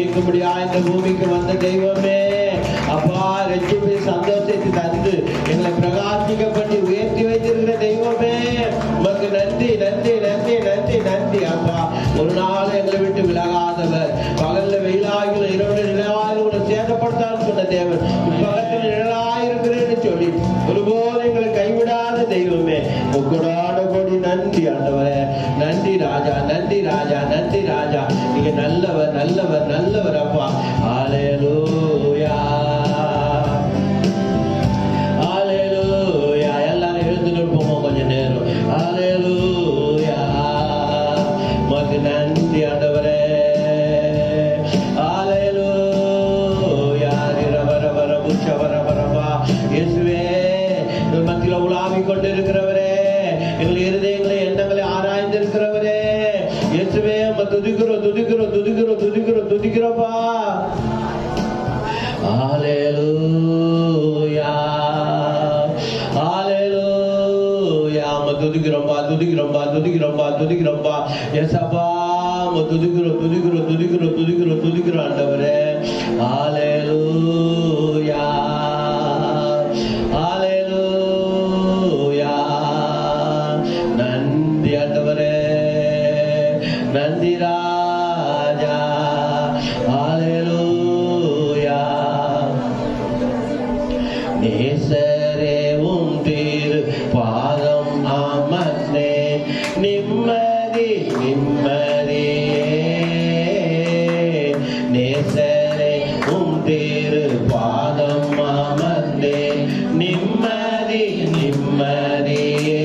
மீட்கும்படியா இந்த பூமிக்கு வந்த தெய்வமே அப்பா ரட்சிப்பை சந்தோஷத்தை தந்து எங்களை பிரகாசிக்க பண்ணி உயர்த்தி வைத்திருக்கிற தெய்வமே உமக்கு நன்றி நன்றி நன்றி நன்றி நன்றி அப்பா ஒரு நாள் எங்களை விட்டு விலகாதவர் பகல்ல வெயிலாகிலும் இரவு நிலவாகிலும் கூட சேதப்படுத்தான்னு சொன்ன தேவன் பகத்தில் நிழலாயிருக்கிறேன்னு சொல்லி ஒருபோதும் எங்களை கைவிடாத தெய்வமே உங்களோட கொடி நன்றி ஆண்டவரே நன்றி ராஜா நன்றி ராஜா நன்றி ராஜா நீங்க நல்லவர் நல்லவர் நல்லவர் அப்பா ஹalleluya ஹalleluya எல்லாரும் எழுந்து நிற்போம் கொஞ்ச நேரம் ஹalleluya உமக்கு நன்றி ஆண்டவரே ஹalleluya ரவர வர புச்ச வர வரவா இயேசுவே எங்கள் மத்தியில உலாவிக் கொண்டிருக்கிறவரே எங்கள் இருதயங்களை எண்ணங்களை ஆராய்ந்திருக்கிறவரே இயேசுவே நம்ம துதிக்கிறோம் துதிக்கிறோம் துதிக்கிறோம் துதிக்கிறோம் துதிக்கிறோப்பா ஹalleluya ஹalleluya நம்ம துதிக்கிறோம்பா துதிக்கிறோம்பா துதிக்கிறோம்பா துதிக்கிறோம்பா ஏசப்பா நம்ம துதிக்கிறோம் துதிக்கிறோம் துதிக்கிறோம் துதிக்கிறோம் துதிக்கிறோம் ஆண்டவரே ஹalleluya ஹalleluya நன்றி ஆண்டவரே நன்றி ராஜா ஹalleluya நேசரே உம் திரு பாதம் அமர்ந்தே நிம்மதி நிம்மதியே நேசரே உம் திரு பாதம் அமர்ந்தே நிம்மதி நிம்மதியே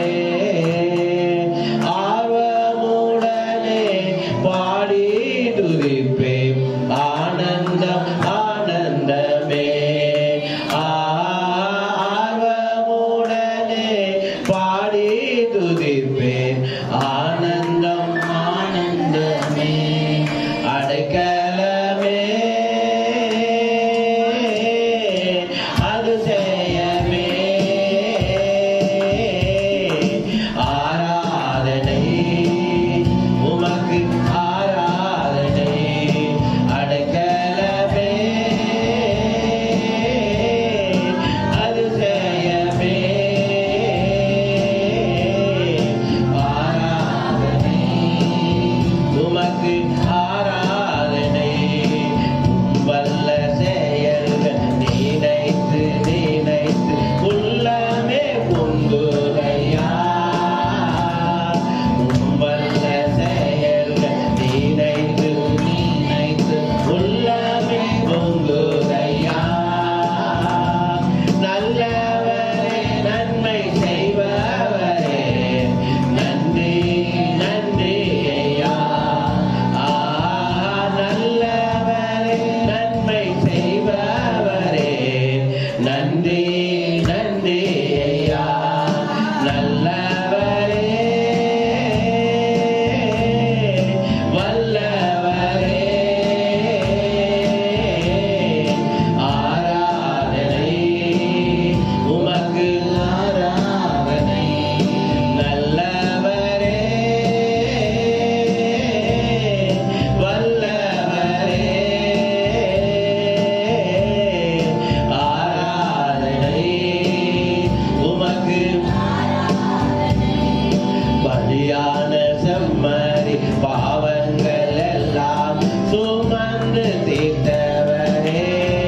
ஆர்வமுடனே பாடி துதிப்பேன் ஆனந்தம் ஆனந்தமே ஆர்வமுடனே பாடி துதிப்பேன் ஆனந்தம் ஆனந்தமே அடைக்கலமே அதிசயமே ஆராதனை உமக்கு ஆராதனை அடைக்கலமே அதிசயமே ஆராதனை உமக்கு ஆராதனை வல்ல செயல்கள் நினைத்து நினைத்து உள்ளமே பொங்குதையா வல்ல செயல்கள் நினைத்து நினைத்து உள்ளமே பொங்குதையா நல்லவரே நன்மை செய்பவரே நன்றி நன்றி ஐயா ஆ, நல்லவரே நன்மை செய்பவரே நன்றி நன்றி ஐயா நல்லவரே வல்லவரே ஆராதனை உமக்கு ஆராதனை நல்லவரே வல்லவரே ஆராதனை உமக்கு பலியான செம்மறி பாவங்கள் எல்லாம் சுமந்து தீர்த்தவரே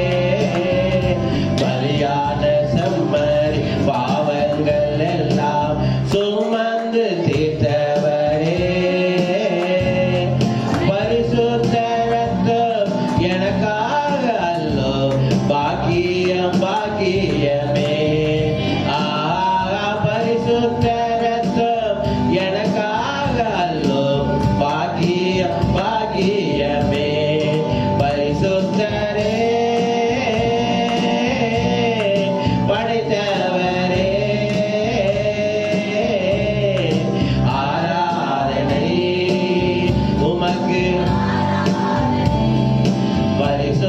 பலியான செம்மறி பாவங்கள் எல்லாம் சுமந்து தீர்த்தவரே பரிசுத்த ரத்தம் எனக்காக அல்லோ பாக்கியம் பாக்கியமே ஆகா பரிசுத்த ரத்தம் எனக்காக அல்லோ பாக்கியம் பாக்கியமே பரிசுத்தரே படைத்தவரே ஆராதனை உமக்கு பரிசு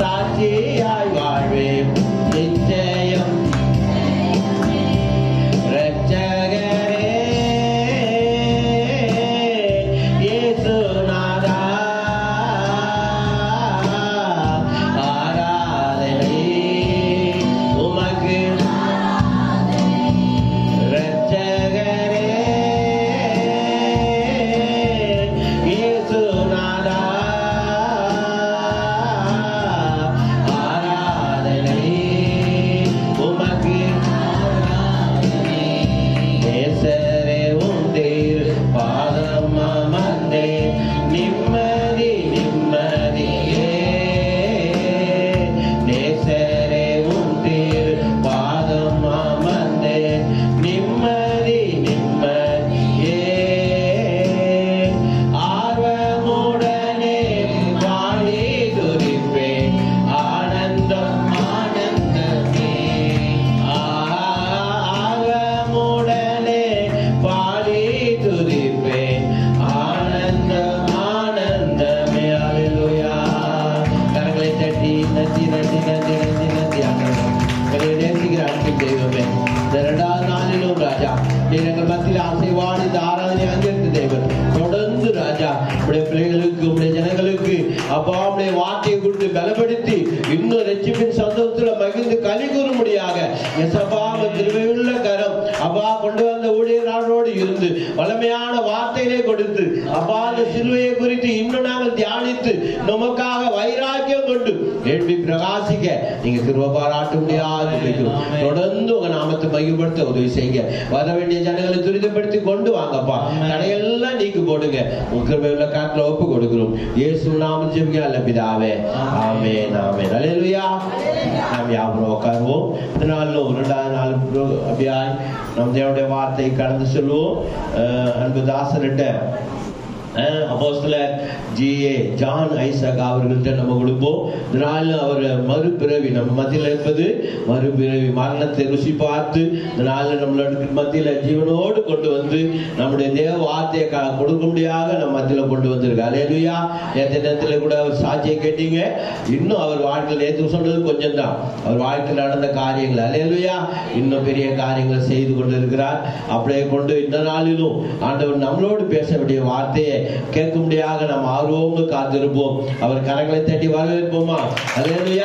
சாட்சியாய் வாழ்வேன் நிச்சயம் ரட்சகரே இயேசுநாதா ஆராதனை உமக்கு ரட்சகரே இயேசுநாதா ஆராதனை உமக்கு நேசரே உந்தீர் பாதம் அமர்ந்தே நிம்மதி நிம்மதியே நேசரே உந்தீர் பாதம் அமர்ந்தே நிம்மதி நிம்மதியே ஆர்வமுடனே வாழி துரிப்பேன் ஆனந்தம் ஆனந்தமே ஆர்வமுடனே பாடி துதிப்பேன் ஆனந்தம் ஆனந்தமே அல்லேலூயா கரங்களை தட்டி நன்றி நன்றி நன்றி நன்றி நன்றி ஆண்டவரே. எங்களை நேசிக்கிற அன்பு தெய்வமே இந்த இரண்டாவது நாளிலும் ராஜா நீர் எங்கள் மத்தியில் ஆசைவாடி இந்த ஆராதனை அங்கிருந்து தேவன் தொடர்ந்து ராஜா உடைய பிள்ளைகளுக்கு உடைய ஜனங்களுக்கு அப்பா உடைய வார்த்தையை கொடுத்து பலப்படுத்தி இன்னும் ரட்சிப்பின் சந்தோஷத்துல மகிழ்ந்து களி கூறும்படியாக எசப்பா உம் கிருபையுள்ள கரம் அப்பா கொண்டு வந்த ஊழியர்களோடு இருந்து வல்லமையான வார்த்தையிலே கொடுத்து அப்பா அந்த சிலுவையை குறித்து இன்னும் நாங்கள் தியானித்து நமக்காக வைராக்கியம் கொண்டு எழுப்பி பிரகாசிக்க நீங்க கிருப பாராட்ட முடியாது இருக்கிறோம். தொடர்ந்து உங்க நாமத்தை மையப்படுத்த உதவி செய்யுங்க வர வேண்டிய ஜனங்களை துரிதப்படுத்தி கொண்டு வாங்கப்பா தடையெல்லாம் நீக்கி போடுங்க உங்க கிருபையுள்ள காட்டுல ஒப்பு கொடுக்கிறோம் இயேசு நாம ஜெபிக்க அல்ல பிதாவே ஆமென் ஆமென் அல்லேலூயா நாம் யாவரும் உட்காருவோம் இந்த நாளில் ஒரு ரெண்டாவது நாள் pro- அப்படியாய் நம் தேவனுடைய வார்த்தை கடந்து சொல்லுவோம் அஹ் அன்பு தாசர்கிட்ட அப்போஸ்தலர் ஜிஏ ஜான் ஐசக் அவர்கள்ட்ட நம்ம கொடுப்போம் இதனால அவர் மறுபிறவி நம்ம மத்தியில் இருப்பது மறுபிறவி மரணத்தை ருசி பார்த்து இதனால நம்மளோட மத்தியில ஜீவனோடு கொண்டு வந்து நம்முடைய தேவ வார்த்தையை க- கொடுக்க முடியாத நம்ம மத்தியில கொண்டு வந்திருக்கு அலையலுயா நேற்று நேரத்தில் கூட அவர் சாட்சியை கேட்டீங்க இன்னும் அவர் வாழ்க்கையில் நேற்று சொன்னது கொஞ்சம் தான் அவர் வாழ்க்கையில் நடந்த காரியங்கள் அலையலுயா இன்னும் பெரிய காரியங்களை செய்து கொண்டு இருக்கிறார் அப்படியே கொண்டு இந்த நாளிலும் ஆண்டவர் நம்மளோடு பேச வேண்டிய வார்த்தையை கேட்கும்படியாக நாம் ஆர்வம்னு காத்திருப்போம் அவர் கரங்களை தட்டி வரவேற்போமா அல்லேலூயா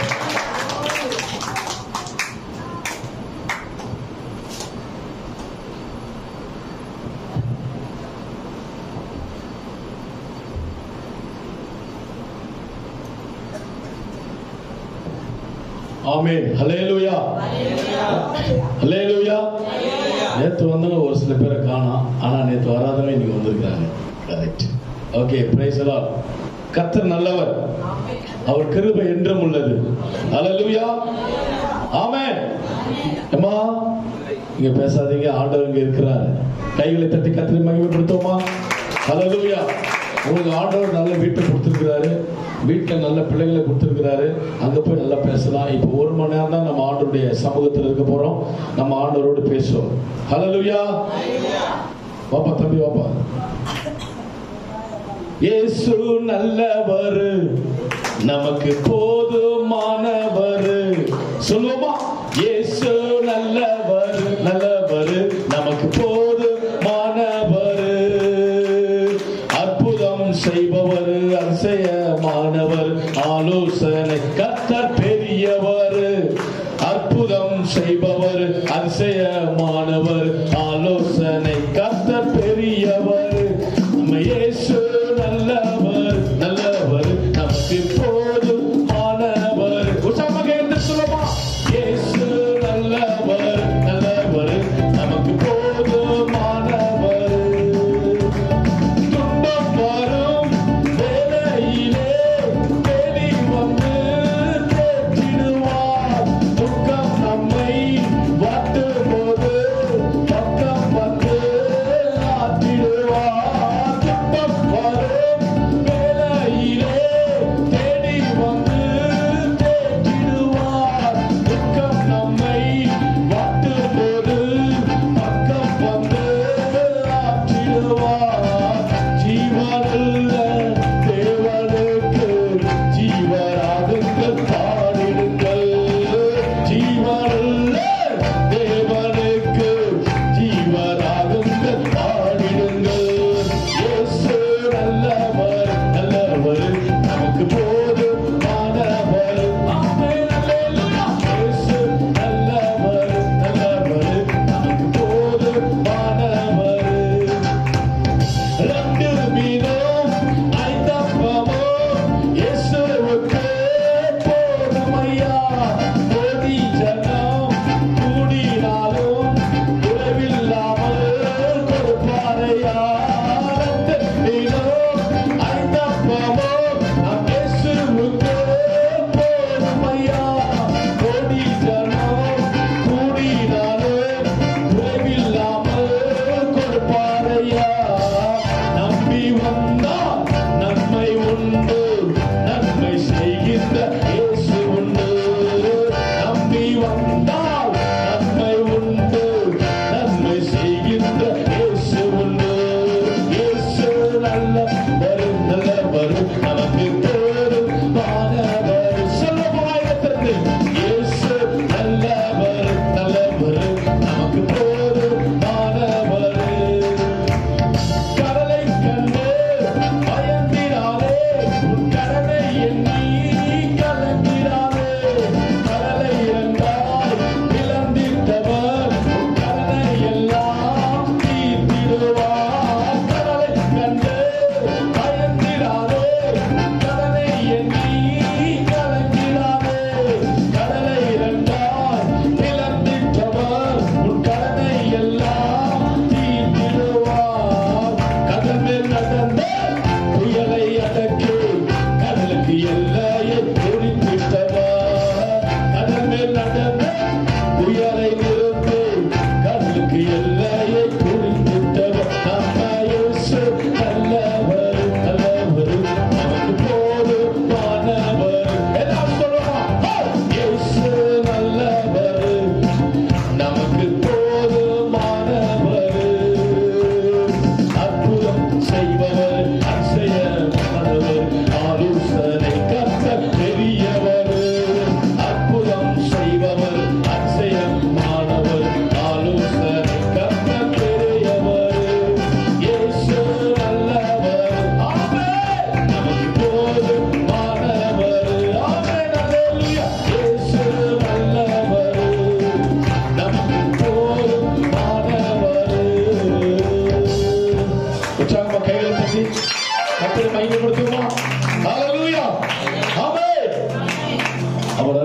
ஆமென் ஹalleluya ஹalleluya நேத்து வந்தவங்க ஒரு சில பேரை காணோம் ஆனா நேத்து வராதவங்க இன்னைக்கு வந்திருக்காங்க கரெக்ட் ஓகே பிரைஸ் எல்லாம் கர்த்தர் நல்லவர் அவர் கிருபை என்றும் உள்ளது ஹalleluya ஆமென் அம்மா இங்க பேசாதீங்க ஆண்டவர் இங்க இருக்கிறார் கைகளை தட்டி கர்த்தரை மகிமைப்படுத்துவோமா ஹalleluya உங்களுக்கு ஆண்டவர் நல்ல வீட்டை கொடுத்துருக்கிறாரு வீட்டில் நல்ல பிள்ளைகளை கொடுத்துருக்கிறாரு அங்க போய் நல்லா பேசலாம் இப்போ ஒரு மணி நேரம் தான் நம்ம ஆண்டவருடைய சமூகத்தில் இருக்க போறோம் நம்ம ஆண்டவரோடு பேசுவோம் ஹalleluya வாப்பா தம்பி வாப்பா இயேசு நல்லவர் நமக்கு போதுமானவர் சொல்லுவோமா இயேசு நல்லவர் நல்லவர் நமக்கு போதுமானவர் அற்புதம் செய்பவர் அதிசயமானவர் ஆலோசனை கத்தர் பெரியவர் அற்புதம் செய்பவர் அதிசயமானவர் ஆலோசனை கத்தர் பெரியவர் நம்ம இயேசு நல்லவர் நல்லவர் நமக்கு போதுமானவர் உற்சாகமாக எழுந்து சொல்லுமா இயேசு நல்லவர் நல்லவர் நமக்கு போதுமானவர் துன்பம் வரும் வேளையிலே தேடி வந்து தேற்றிடுவார். துக்கம் நம்மை வாட்டும் போது பக்கம் வந்து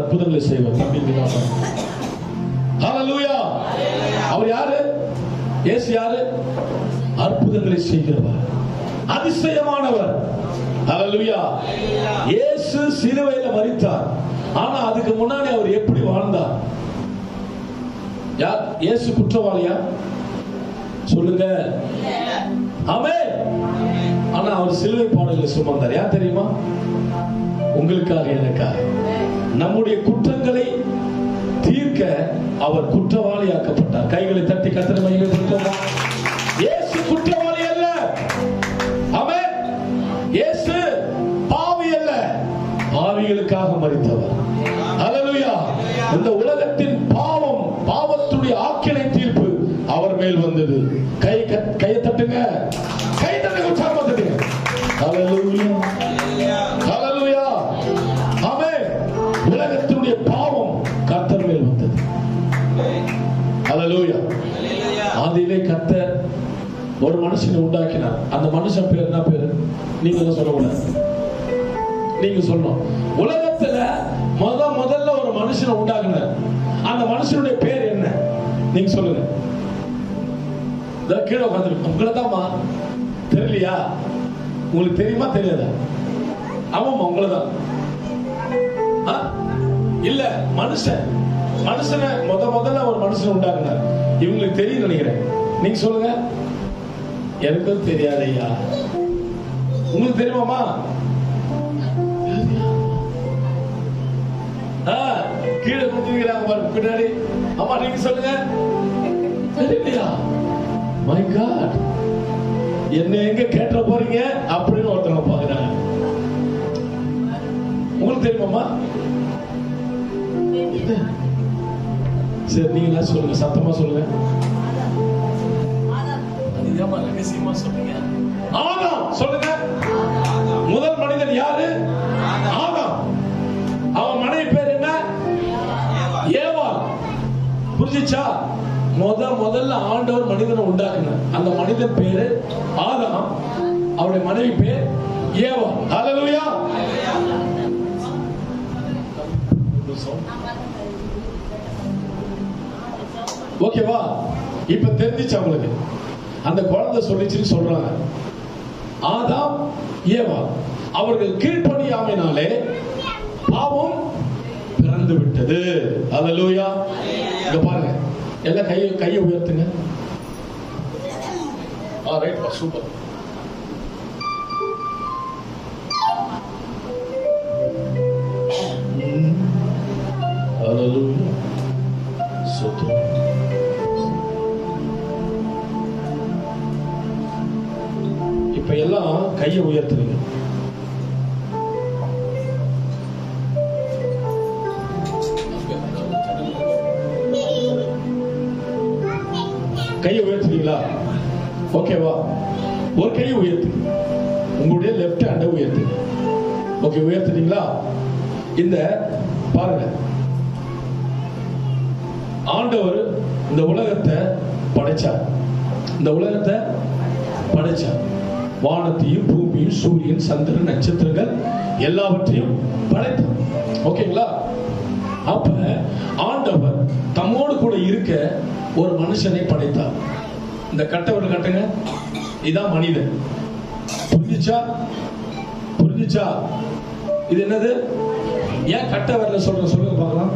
அற்புதங்களை செய்வார் தம்பி விநாசம் ஹalleluya அவர் யாரு இயேசு யாரு அற்புதங்களை செய்கிறவர் அதிசயமானவர் ஹalleluya இயேசு சிலுவையில மரித்தார் ஆனா அதுக்கு முன்னாடி அவர் எப்படி வாழ்ந்தார் யார் இயேசு குற்றவாளியா சொல்லுங்க ஆமென் ஆனா அவர் சிலுவை பாடல்களை சுமந்தார் யார் தெரியுமா உங்களுக்காக எனக்காக நம்முடைய குற்றங்களை தீர்க்க அவர் குற்றவாளியாக்கப்பட்டார் கைகளை தட்டி கத்திர மகிமைப்படுத்தோமா இயேசு குற்றவாளி அல்ல ஆமென் இயேசு பாவி அல்ல பாவிகளுக்காக மரித்தவர் ஹalleluya இந்த உலகத்தின் பாவம் பாவத்துடைய ஆக்கினை தீர்ப்பு அவர் மேல் வந்தது கை க- கையை தட்டுங்க கை தட்டுங்க உற்சாகமா தட்டுங்க ஹalleluya ஹalleluya ஆமென் உலகத்தினுடைய பாவம் கர்த்தர் மேல் வந்தது ஹalleluya ஆதியிலே கர்த்தர் ஒரு மனுஷனை உண்டாக்கினார் அந்த மனுஷன் பேர் என்ன பேரு நீங்க தான் சொல்லக்கூடாது நீங்க சொல்லணும் உலகத்துல முத முதல்ல ஒரு மனுஷனை உண்டாக்குனார் அந்த மனுஷனுடைய பேர் என்ன நீங்க சொல்லுங்க இதோ கீழே உட்காந்துருக்கு உங்களை தான்மா தெரியலையா உங்களுக்கு தெரியுமா தெரியாதா ஆமாம்மா உங்களை தான் ஆ? இல்ல மனுஷன் மனுஷனை முத முதல்ல ஒரு மனுஷன் உண்டாக்குனார் இவங்களுக்கு தெரியும் நினைக்கிறேன் நீங்க சொல்லுங்க எனக்கும் தெரியாது ஐயா உங்களுக்கு தெரியுமாமா ஆ, கீழே குத்துக்கிறாங்க பாருங்க பின்னாடி அம்மா நீங்க சொல்லுங்க தெரியலையா மை காட் என்ன எங்க கேட்ட போறீங்க அப்படின்னு ஒருத்தவங்க பாக்குறாங்க உங்களுக்கு தெரியுமாமா சரி நீங்க என்ன சொல்லுங்க சத்தமா சொல்லுங்க அது ஏம்மா ரகசியமா சொல்றீங்க ஆதாம் சொல்லுங்க முதல் மனிதன் யாரு ஆதாம் அவன் மனைவி பேர் என்ன ஏவாள் புரிஞ்சுச்சா முத முதல்ல ஆண்டவர் மனிதனை உண்டாக்குனார் அந்த மனிதன் பேரு ஆதாம் அவருடைய மனைவி பேர் ஏவாள் ஹalleluya ஓகேவா இப்ப தெரிஞ்சிச்சு அவங்களுக்கு அந்த குழந்தை சொல்லிச்சுன்னு சொல்றாங்க ஆதாம் ஏவா அவர்கள் கீழ்ப்படியாமைனாலே பாவம் பிறந்து விட்டது அல்லேலூயா இங்க பாருங்க எல்லாம் கையை கையை உயர்த்துங்க ஆ ரைட் சூப்பர் Hallelujah. Sotram. இப்ப எல்லாம் கையை உயர்த்துறீங்க கையை உயர்த்துறீங்களா ஓகேவா ஒரு கையை உயர்த்து உங்களுடைய லெஃப்ட் ஹேண்டை உயர்த்து ஓகே உயர்த்துறீங்களா இந்த பாருங்க ஆண்டவர் இந்த உலகத்தை படைச்சார் இந்த உலகத்தை படைச்சார் வானத்தையும் பூமியும் சூரியன் சந்திரன் நட்சத்திரங்கள் எல்லாவற்றையும் படைத்தார் ஓகேங்களா அப்ப ஆண்டவர் தம்மோடு கூட இருக்க ஒரு மனுஷனை படைத்தார் இந்த கட்டவர் கட்டுங்க இதான் மனிதன் புரிஞ்சுச்சா புரிஞ்சுச்சா இது என்னது ஏன் கட்ட வரல சொல்ற சொல்லுங்க பார்க்கலாம்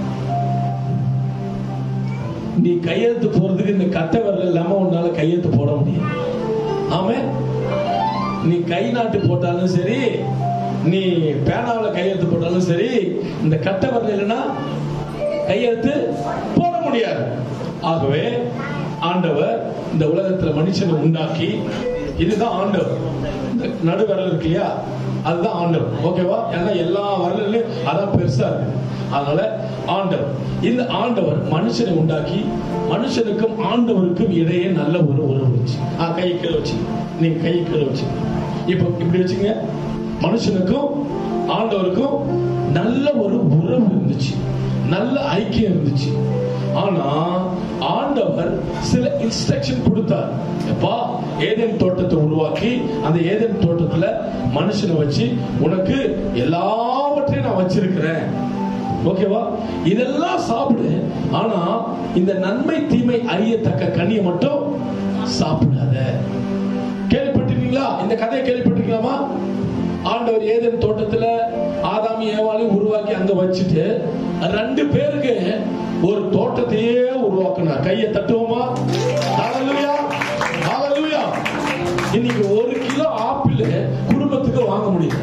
நீ கையெழுத்து போறதுக்கு இந்த கட்ட வரல இல்லாம உன்னால கையெழுத்து போட முடியும் ஆமே நீ கை நாட்டு போட்டாலும் சரி நீ பேனாவில கையெழுத்து போட்டாலும் சரி இந்த கட்ட வரல இல்லைன்னா கையெழுத்து போட முடியாது ஆகவே ஆண்டவர் இந்த உலகத்துல மனுஷனை உண்டாக்கி இதுதான் ஆண்டவர் இந்த நடு விரல் இருக்கு இல்லையா அதுதான் ஆண்டவர் ஓகேவா ஏன்னா எல்லா வரலையும் அதான் பெருசா இருக்கு அதனால ஆண்டவர் இந்த ஆண்டவர் மனுஷனை உண்டாக்கி மனுஷனுக்கும் ஆண்டவருக்கும் இடையே நல்ல ஒரு உறவு இருந்துச்சு ஆ கை கீழே வச்சு நீங்க கை கீழே வச்சு இப்போ இப்படி வச்சுங்க மனுஷனுக்கும் ஆண்டவருக்கும் நல்ல ஒரு உறவு இருந்துச்சு நல்ல ஐக்கியம் இருந்துச்சு ஆனா ஆண்டவர் சில இன்ஸ்ட்ரக்ஷன் கொடுத்தார் எப்பா ஏதேன் தோட்டத்தை உருவாக்கி அந்த ஏதேன் தோட்டத்துல மனுஷனை வச்சு உனக்கு எல்லாவற்றையும் நான் வச்சிருக்கிறேன் ஓகேவா இதெல்லாம் சாப்பிடு ஆனா இந்த நன்மை தீமை அறியத்தக்க கனியை மட்டும் சாப்பிடாத கேள்விப்பட்டிருக்கீங்களா இந்த கதையை கேள்விப்பட்டிருக்கலாமா ஆண்டவர் ஏதேன் தோட்டத்துல ஆதாமி ஏவாளையும் உருவாக்கி அங்க வச்சுட்டு ரெண்டு பேருக்கு ஒரு தோட்டத்தையே உருவாக்குனார் கையை தட்டுவோமா ஹalleluya ஹalleluya இன்னைக்கு ஒரு கிலோ ஆப்பிள் குடும்பத்துக்கு வாங்க முடியல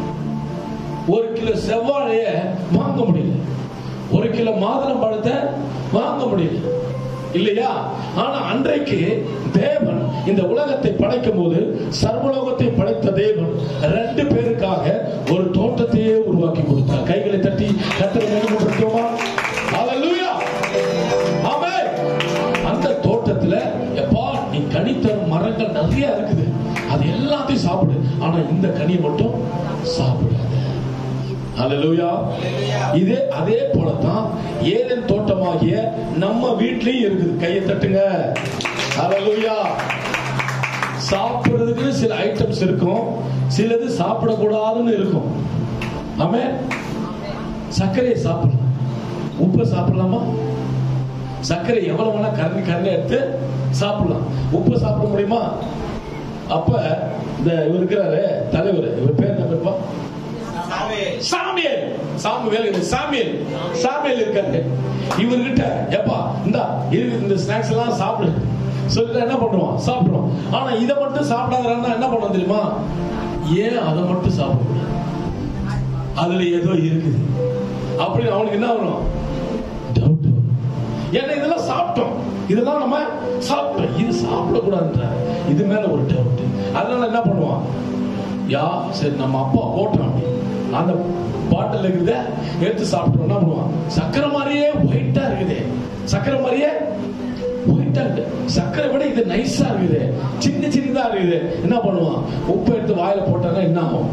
ஒரு கிலோ செவ்வாழைய வாங்க முடியல ஒரு கிலோ மாதுளம் பழத்தை வாங்க முடியல இல்லையா ஆனா அன்றைக்கு தேவன் இந்த உலகத்தை படைக்கும் போது சர்வலோகத்தை படைத்த தேவன் ரெண்டு பேருக்காக ஒரு தோட்டத்தையே உருவாக்கி கொடுத்தார் கைகளை தட்டி கத்தரை மேம்படுத்துவோமா ஹalleluya ஆமென் அந்த தோட்டத்துல எப்பா நீ கனி தரும் மரங்கள் நிறைய இருக்குது அது எல்லாத்தையும் சாப்பிடு ஆனா இந்த கனியை மட்டும் சாப்பிடாத ஹalleluya இதே அதே போல தான் ஏதேன் தோட்டமாகிய நம்ம வீட்லயும் இருக்குது கையை தட்டுங்க ஹalleluya சாப்பிடுறதுக்கு சில ஐட்டம்ஸ் இருக்கும் சிலது சாப்பிடக்கூடாதுன்னு இருக்கும் ஆமே சர்க்கரையை சாப்பிடலாம் உப்பை சாப்பிடலாமா சர்க்கரை எவ்வளவு வேணா கரண்டி கரண்டி எடுத்து சாப்பிடலாம் உப்பு சாப்பிட முடியுமா அப்ப இந்த இவர் இருக்கிறாரு தலைவர் இவர் பேர் என்ன பேருப்பா சாமியல் சாமுவேல் இது சாமியல் சாமியல் இருக்காரு இவர்கிட்ட எப்பா இந்தா இருக்கு இந்த ஸ்நாக்ஸ் எல்லாம் சாப்பிடு சொல்லிட்டு என்ன பண்ணுவான் சாப்பிடுவான் ஆனா இதை மட்டும் சாப்பிடாதன்னா என்ன பண்ணுவோம் தெரியுமா ஏன் அதை மட்டும் சாப்பிடக்கூடாது அதுல ஏதோ இருக்குது அப்படின்னு அவனுக்கு என்ன வரும் டவுட் வரும் ஏன்னா இதெல்லாம் சாப்பிட்டோம் இதெல்லாம் நம்ம சாப்பிட்டோம் இது சாப்பிடக்கூடாதுன்ற இது மேல ஒரு டவுட் அதனால என்ன பண்ணுவான் யா சரி நம்ம அப்பா போட்டோம் அப்படி அந்த பாட்டில் இருக்குத எடுத்து சாப்பிட்டோம் என்ன பண்ணுவான் சக்கரை மாதிரியே ஒயிட்டா இருக்குது சக்கரை மாதிரியே ஒயிட்டா இருக்கு சக்கரை விட இது நைஸா இருக்குது சின்ன சின்னதா இருக்குது என்ன பண்ணுவான் உப்பு எடுத்து வாயில போட்டானா என்ன ஆகும்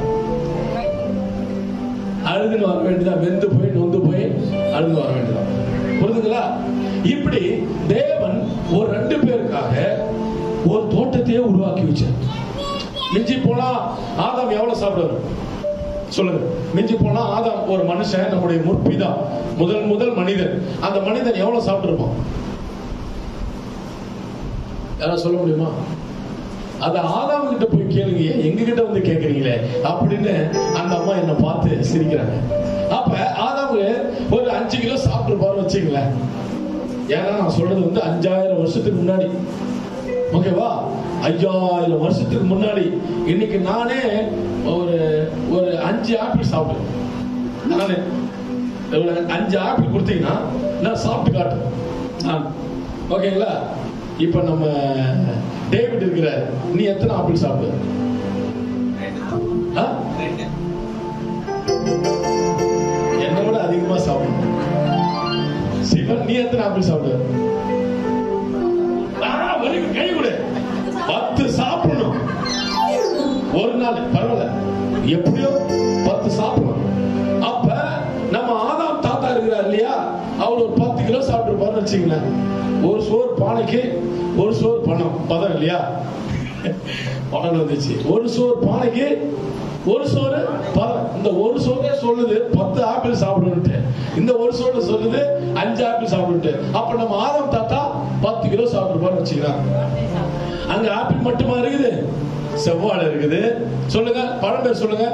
அழுதுன்னு வர வேண்டியதா வெந்து போய் நொந்து போய் அழுது வர வேண்டியதா புரிதுங்களா இப்படி தேவன் ஒரு ரெண்டு பேருக்காக ஒரு தோட்டத்தையே உருவாக்கி வச்சார் மிஞ்சி போனா ஆதாம் எவ்வளவு சாப்பிடுவாரு சொல்லுங்க மிஞ்சி போனா ஆதாம் ஒரு மனுஷன் நம்முடைய முற்பிதா முதல் முதல் மனிதன் அந்த மனிதன் எவ்வளவு சாப்பிட்டிருப்பான் யாராவது சொல்ல முடியுமா அத ஆதாம் கிட்ட போய் கேளுங்க ஏன் எங்க கிட்ட வந்து கேக்குறீங்களே அப்படின்னு அந்த அம்மா என்ன பார்த்து சிரிக்கிறாங்க அப்ப ஆதாம் ஒரு அஞ்சு கிலோ சாப்பிட்டுருப்பாரு வச்சுங்களேன் ஏன்னா நான் சொல்றது வந்து அஞ்சாயிரம் வருஷத்துக்கு முன்னாடி ஓகேவா ஐயாயிரம் வருஷத்துக்கு முன்னாடி இன்னைக்கு நானே ஒரு ஒரு அஞ்சு ஆப்பிள் சாப்பிட்டேன் நானே ஒரு அஞ்சு ஆப்பிள் கொடுத்தீங்கன்னா நான் சாப்பிட்டு காட்டுறேன் நான் ஓகேங்களா இப்ப நம்ம டேவிட் இருக்கிறார் நீ எத்தனை ஆப்பிள் சாப்பிடு ஆ? என்னை விட அதிகமா சாப்பிடணும் சிவன் நீ எத்தனை ஆப்பிள் சாப்பிடு ஆ, very good. கை கொடு பத்து சாப்பிடணும் ஒரு நாள் பரவாயில்ல எப்படியோ பத்து சாப்பிடணும் அப்ப நம்ம ஆதாம் தாத்தா இருக்கிறார் இல்லையா அவர் ஒரு பத்து கிலோ சாப்பிட்டுருப்பாருன்னு வச்சுங்களேன் ஒரு சோறு பானைக்கு ஒரு சோறு பணம் பதம் இல்லையா பணம் வந்துச்சு ஒரு சோறு பானைக்கு ஒரு சோறு பதம் இந்த ஒரு சோறே சொல்லுது பத்து ஆப்பிள் சாப்பிடுன்ட்டு இந்த ஒரு சோறு சொல்லுது அஞ்சு ஆப்பிள் சாப்பிடுன்ட்டு அப்ப நம்ம ஆதாம் தாத்தா பத்து கிலோ சாப்பிட்டுருப்பான்னு வச்சுக்கலாம் அங்க ஆப்பிள் மட்டுமா இருக்குது செவ்வாழை இருக்குது சொல்லுங்க பழம் பேர் சொல்லுங்க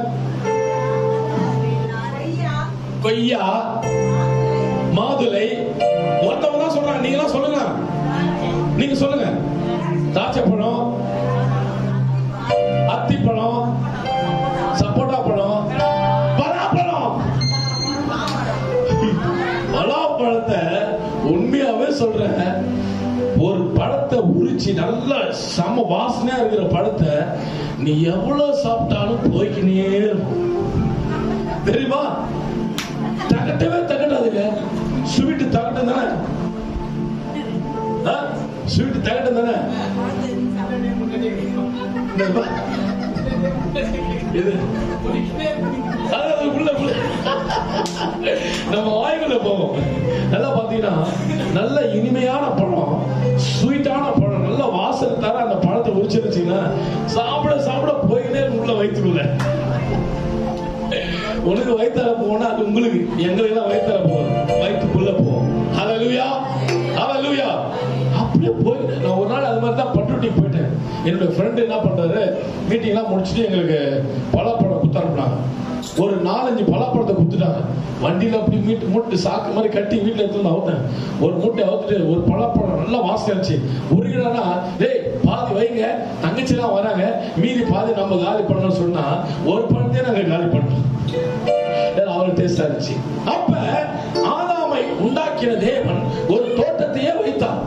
கொய்யா மாதுளை ஒருத்தவங்க தான் சொல்றாங்க நீங்க எல்லாம் சொல்லுங்க நீங்க சொல்லுங்க திராட்சை பழம் அத்திப்பழம் சப்போட்டா பழம் பலாப்பழம் பலாப்பழத்தை உண்மையாவே சொல்றேன் ஒரு பழத்தை உரிச்சு நல்ல சம வாசனையா இருக்கிற பழத்தை நீ எவ்வளவு சாப்பிட்டாலும் போய்க்கினே இருக்கும் தெரியுமா தகட்டவே தகட்டாதுங்க ஸ்வீட் தகட்டம் தானே ஸ்வீட் தகட்டம் தானே என்னப்பா? இது அதாவது உள்ள உள்ள நம்ம வாய்க்குள்ள போவோம் நல்லா பாத்தீங்கன்னா நல்ல இனிமையான பழம் ஸ்வீட்டான பழம் நல்ல வாசனை தர அந்த பழத்தை உரிச்சு வச்சீங்கன்னா சாப்பிட சாப்பிட போயினே இருக்கும் உள்ள வயிற்றுக்குள்ள உனக்கு வயிற்றால போனா அது உங்களுக்கு எங்களுக்கு எல்லாம் வயிற்றால என்னோட ஃப்ரெண்டு என்ன பண்றாரு மீட்டிங்லாம் முடிச்சுட்டு எங்களுக்கு பலாப்பழம் குத்த அனுப்புனாங்க ஒரு நாலஞ்சு பலாப்பழத்தை குத்துட்டாங்க வண்டியில அப்படி மீட்டு மூட்டை சாக்கு மாதிரி கட்டி வீட்டுல எடுத்து வந்து அவுத்தேன் ஒரு மூட்டை அவுத்துட்டு ஒரு பலாப்பழம் நல்லா வாசம் இருந்துச்சு உருகினா டேய் பாதி வைங்க தங்கச்சிலாம் வராங்க மீதி பாதி நம்ம காலி பண்ணணும்னு சொன்னா ஒரு பழத்தையே நாங்க காலி பண்ணோம் ஏன்னா அவரு டேஸ்டா இருந்துச்சு அப்ப ஆதாமை உண்டாக்கின தேவன் ஒரு தோட்டத்தையே வைத்தான்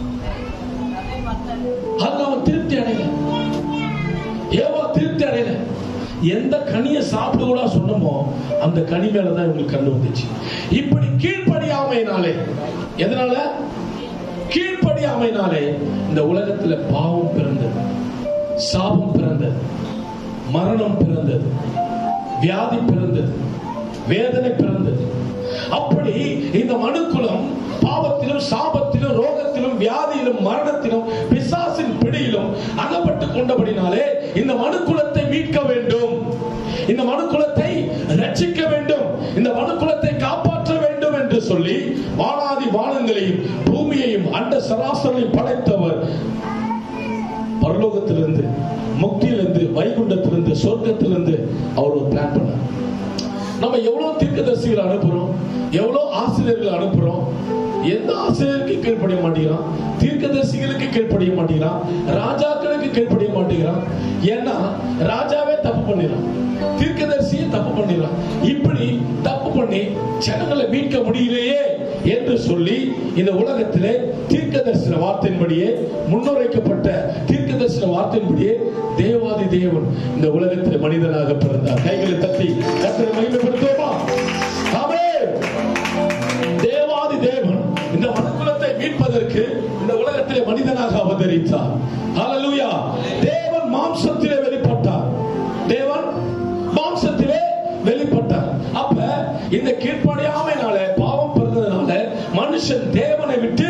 அதுல அவன் திருப்தி அடையல ஏவா திருப்தி அடையல எந்த கனியை சாப்பிட்டு கூட சொன்னமோ அந்த கனி மேலதான் இவங்களுக்கு கண்ணு வந்துச்சு இப்படி கீழ்ப்படியாமைனாலே எதனால கீழ்ப்படியாமைனாலே இந்த உலகத்துல பாவம் பிறந்தது சாபம் பிறந்தது மரணம் பிறந்தது வியாதி பிறந்தது வேதனை பிறந்தது அப்படி இந்த மனுக்குலம் பாவத்திலும் சாபத்திலும் ரோகத்திலும் வியாதியிலும் மரணத்திலும் பிசாசின் பிடியிலும் அகப்பட்டு கொண்டபடினாலே இந்த மனுக்குலத்தை மீட்க வேண்டும் இந்த மனுக்குலத்தை ரட்சிக்க வேண்டும் இந்த மனுக்குலத்தை காப்பாற்ற வேண்டும் என்று சொல்லி வானாதி வானங்களையும் பூமியையும் அண்ட சராசரையும் படைத்தவர் பரலோகத்திலிருந்து முக்தியிலிருந்து வைகுண்டத்திலிருந்து சொர்க்கத்திலிருந்து அவர் ஒரு பிளான் பண்ணார் நம்ம எவ்வளவு தீர்க்கதரிசிகள் அனுப்புறோம் எவ்வளவு ஆசிரியர்கள் அனுப்புறோம் எந்த ஆசிரியருக்கு கீழ்ப்படிய மாட்டேங்கிறான் தீர்க்கதரிசிகளுக்கு கீழ்ப்படிய மாட்டேங்கிறான் ராஜாக்களுக்கு கீழ்ப்படிய மாட்டேங்கிறான் ஏன்னா ராஜாவே தப்பு பண்ணிடுறான் தீர்க்கதரிசியே தப்பு பண்ணிடுறான் இப்படி தப்பு பண்ணி ஜனங்களை மீட்க முடியலையே என்று சொல்லி இந்த உலகத்திலே தீர்க்கதரிசன வார்த்தையின்படியே முன்னுரைக்கப்பட்ட தீர்க்கதரிசன வார்த்தையின்படியே தேவாதி தேவன் இந்த உலகத்தில் மனிதனாக பிறந்தார் கைகளை தட்டி கத்தரை மகிமைப்படுத்துவோமா ஆமென். தேவாதி தேவன் இந்த மனுக்குலத்தை மீட்பதற்கு இந்த உலகத்திலே மனிதனாக அவதரித்தார் ஹalleluya தேவன் மாம்சத்திலே வெளிப்பட்டார் தேவன் மாம்சத்திலே வெளிப்பட்டார் அப்ப இந்த கீழ்ப்படியாமைனால பாவம் பிறந்ததுனால மனுஷன் தேவனை விட்டு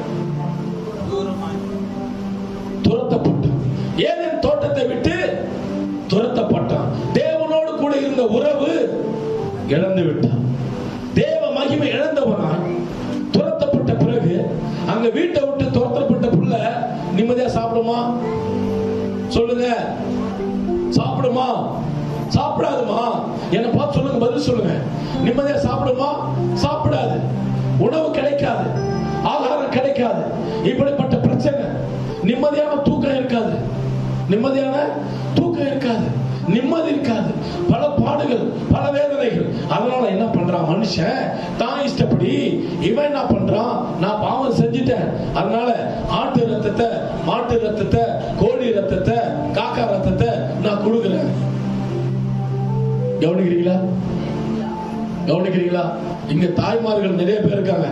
துரத்தப்பட்டான் ஏதேன் தோட்டத்தை விட்டு துரத்தப்பட்டான் தேவனோடு கூட இருந்த உறவு இழந்து விட்டான் தேவ மகிமை இழந்தவனாய் துரத்தப்பட்ட பிறகு அங்க வீட்டை விட்டு துரத்தப்பட்ட புள்ள நிம்மதியா சாப்பிடுமா சொல்லுங்க சாப்பிடுமா சாப்பிடாதுமா என்ன பார்த்து சொல்லுங்க பதில் சொல்லுங்க நிம்மதியா சாப்பிடுமா சாப்பிடாது உணவு கிடைக்காது ஆகாரம் கிடைக்காது இப்படிப்பட்ட பிரச்சனை நிம்மதியான தூக்கம் இருக்காது நிம்மதியான தூக்கம் இருக்காது நிம்மதி இருக்காது பல பாடுகள் பல வேதனைகள் அதனால என்ன பண்றான் மனுஷன் தான் இஷ்டப்படி இவன் என்ன பண்றான் நான் பாவம் செஞ்சுட்டேன் அதனால ஆட்டு ரத்தத்தை மாட்டு ரத்தத்தை கோழி ரத்தத்தை காக்கா ரத்தத்தை நான் கொடுக்குறேன் கவனிக்கிறீங்களா கவனிக்கிறீங்களா இங்க தாய்மார்கள் நிறைய பேர் இருக்காங்க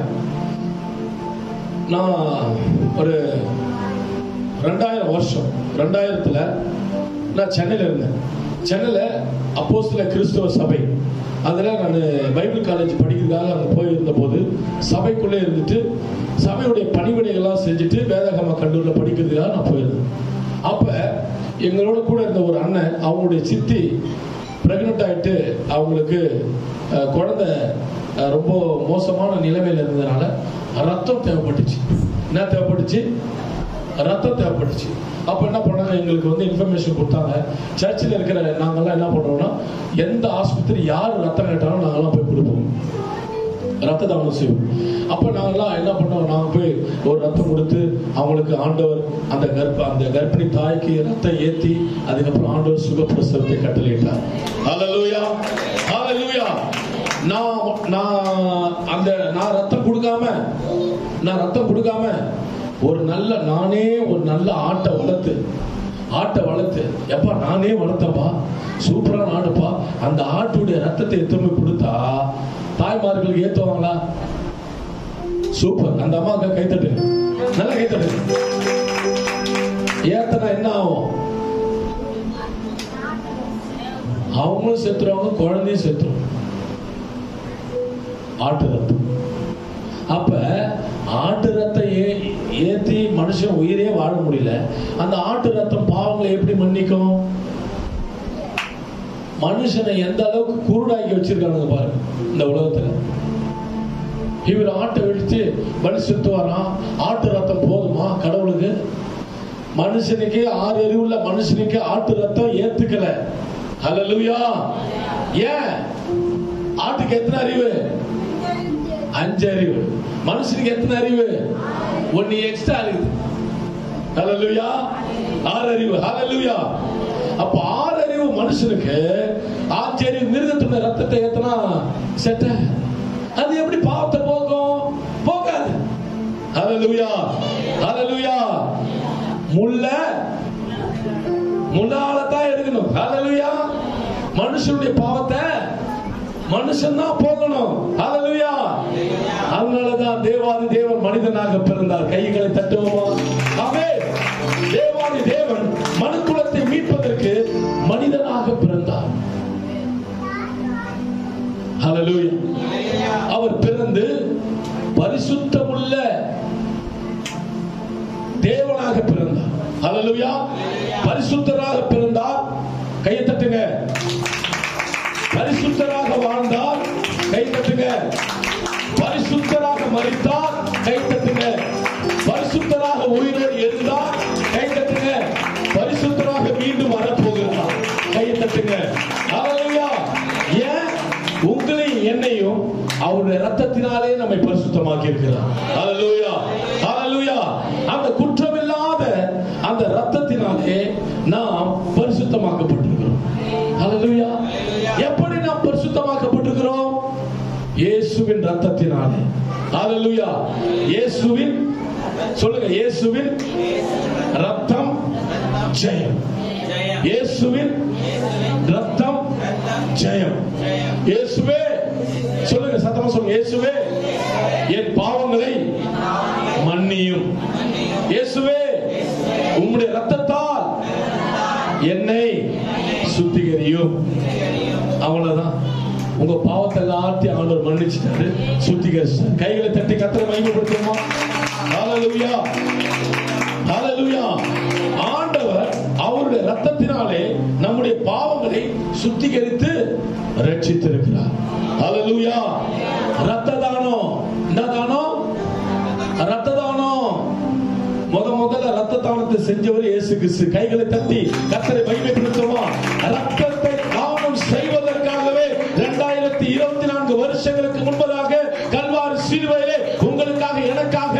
நான் ஒரு ரெண்டாயிரம் வருஷம் ரெண்டாயிரத்துல நான் சென்னையில் இருந்தேன் சென்னையில் அப்போஸ்தல கிறிஸ்தவ சபை அதில் நான் பைபிள் காலேஜ் படிக்கிறதுக்காக அங்கே போயிருந்த போது சபைக்குள்ளே இருந்துட்டு சபையுடைய பணிவிடைகள்லாம் செஞ்சுட்டு வேதாகம கல்லூரியில் படிக்கிறதுக்காக நான் போயிருந்தேன் அப்போ எங்களோட கூட இருந்த ஒரு அண்ணன் அவங்களுடைய சித்தி ப்ரெக்னென்ட் ஆகிட்டு அவங்களுக்கு அஹ், குழந்தை அஹ், ரொம்ப மோசமான நிலைமையில் இருந்ததுனால ரத்தம் தேவைப்பட்டுச்சு என்ன தேவைப்பட்டுச்சு ரத்தம் தேவைப்பட்டுச்சு அப்ப என்ன பண்ணாங்க எங்களுக்கு வந்து இன்ஃபர்மேஷன் கொடுத்தாங்க சர்ச்சில் இருக்கிற நாங்கெல்லாம் என்ன பண்றோம்னா எந்த ஆஸ்பத்திரி யார் ரத்தம் கேட்டாலும் நாங்கெல்லாம் போய் கொடுப்போம் ரத்த தானம் செய்வோம் அப்ப நாங்கெல்லாம் என்ன பண்ணோம் நாங்க போய் ஒரு ரத்தம் கொடுத்து அவங்களுக்கு ஆண்டவர் அந்த கர்ப்ப அந்த கர்ப்பிணி தாய்க்கு ரத்தம் ஏத்தி அதுக்கப்புறம் ஆண்டவர் சுகப்பிரசவத்தை கட்டளையிட்டார் ஹalleluya ஹalleluya நான் நான் அந்த நான் ரத்தம் கொடுக்காம நான் ரத்தம் கொடுக்காம ஒரு நல்ல நானே ஒரு நல்ல ஆட்டை வளர்த்து ஆட்டை வளர்த்து எப்பா நானே வளர்த்தப்பா சூப்பரான ஆடுப்பா அந்த ஆட்டுடைய ரத்தத்தை எத்தனை கொடுத்தா தாய்மார்களுக்கு ஏத்துவாங்களா சூப்பர் அந்த அம்மாவுக்கு கைத்தட்டு நல்லா கைத்தட்டு ஏத்தனா என்ன ஆகும் அவங்களும் செத்துருவாங்க குழந்தையும் செத்துரும் ஆட்டு ரத்தம் அப்ப ஆட்டு ரத்தம் ஏ ஏத்தி மனுஷன் உயிரே வாழ முடியல அந்த ஆட்டு ரத்தம் பாவங்களை எப்படி மன்னிக்கும் மனுஷனை எந்த அளவுக்கு குருடாக்கி வச்சிருக்கானுங்க பாருங்க இந்த உலகத்துல இவர் ஆட்டை வெடிச்சு பலி செத்துவாராம் ஆட்டு ரத்தம் போதுமா கடவுளுக்கு மனுஷனுக்கு ஆறு அறிவுள்ள மனுஷனுக்கு ஆட்டு ரத்தம் ஏத்துக்கல ஹalleluya ஏன் ஆட்டுக்கு எத்தனை அறிவு அஞ்சு அறிவு மனுஷனுக்கு எத்தனை அறிவு ஒன்னு எக்ஸ்ட்ரா அறிவு ஹalleluya ஆறு அறிவு ஹalleluya அப்ப ஆறு அறிவு மனுஷனுக்கு ஆஞ்சு அறிவு மிருகத்தின ரத்தத்தை ஏத்தனா செட்ட அது எப்படி பாவத்தை போகும் போகாது ஹalleluya ஹalleluya முள்ள முள்ளால தான் எடுக்கணும் ஹalleluya மனுஷனுடைய பாவத்தை மனுஷன் தான் போகணும் ஹalleluya அதனாலதான் தேவாதி தேவன் மனிதனாக பிறந்தார் கைகளை தட்டுவோமா ஆமென் தேவாதி தேவன் மனுக்குலத்தை மீட்பதற்கு மனிதனாக பிறந்தார் ஹalleluya அவர் பிறந்து பரிசுத்தமுள்ள தேவனாக பிறந்தார் ஹalleluya பரிசுத்தராக பிறந்தார் கையை தட்டுங்க பரிசுத்தராக வாழ்ந்தார் கை தட்டுங்க பரிசுத்தராக மரித்தார் கை தட்டுங்க பரிசுத்தராக உயிரோடு எழுந்தார் கை தட்டுங்க பரிசுத்தராக மீண்டும் வரப்போகிறார் கை தட்டுங்க ஹalleluya ஏன் உங்களையும் என்னையும் அவருடைய ரத்தத்தினாலே நம்மை பரிசுத்தமாக்கி இருக்கிறார் ஹalleluya ஹalleluya அந்த குற்றமில்லாத அந்த ரத்தத்தினாலே நாம் பரிசுத்தமாக்கப்பட்டிருக்கிறோம் ஹalleluya எப்படி நாம் பரிசுத்தமாக்கப்பட்டிருக்கிறோம் இயேசுவின் ரத்தத்தினாலே ஹalleluya இயேசுவின் சொல்லுங்க இயேசுவின் ரத்தம் ஜெயம் இயேசுவின் ரத்தம் ஜெயம் இயேசுவே சொல்லுங்க சத்தமா சொல்லுங்க இயேசுவே என் பாவங்களை மன்னியும் இயேசுவே உம்முடைய ரத்தத்தால் என்னை சுத்திகரியும் அவ்வளவுதான் உங்க பாவத்தை எல்லாத்தையும் ஆண்டவர் மன்னிச்சிட்டாரு சுத்திகரிச்சார் கைகளை தட்டி கத்திர மகிமைப்படுத்துமா ஹalleluya ஹalleluya ஆண்டவர் அவருடைய ரத்தத்தினாலே நம்முடைய பாவங்களை சுத்திகரித்து ரட்சித்திருக்கிறார் ஹalleluya ரத்த தானம் என்ன தானம் ரத்த தானம் முத முதல்ல ரத்த தானத்தை செஞ்சவர் இயேசு கிறிஸ்து கைகளை தட்டி கத்தரை மகிமைப்படுத்துமா ரத்தத்தை தானம் செய்வதற்காகவே இரண்டாயிரத்தி இருபத்தி நான்கு வருஷங்களுக்கு முன்பதாக கல்வாரி சிலுவையிலே உங்களுக்காக எனக்காக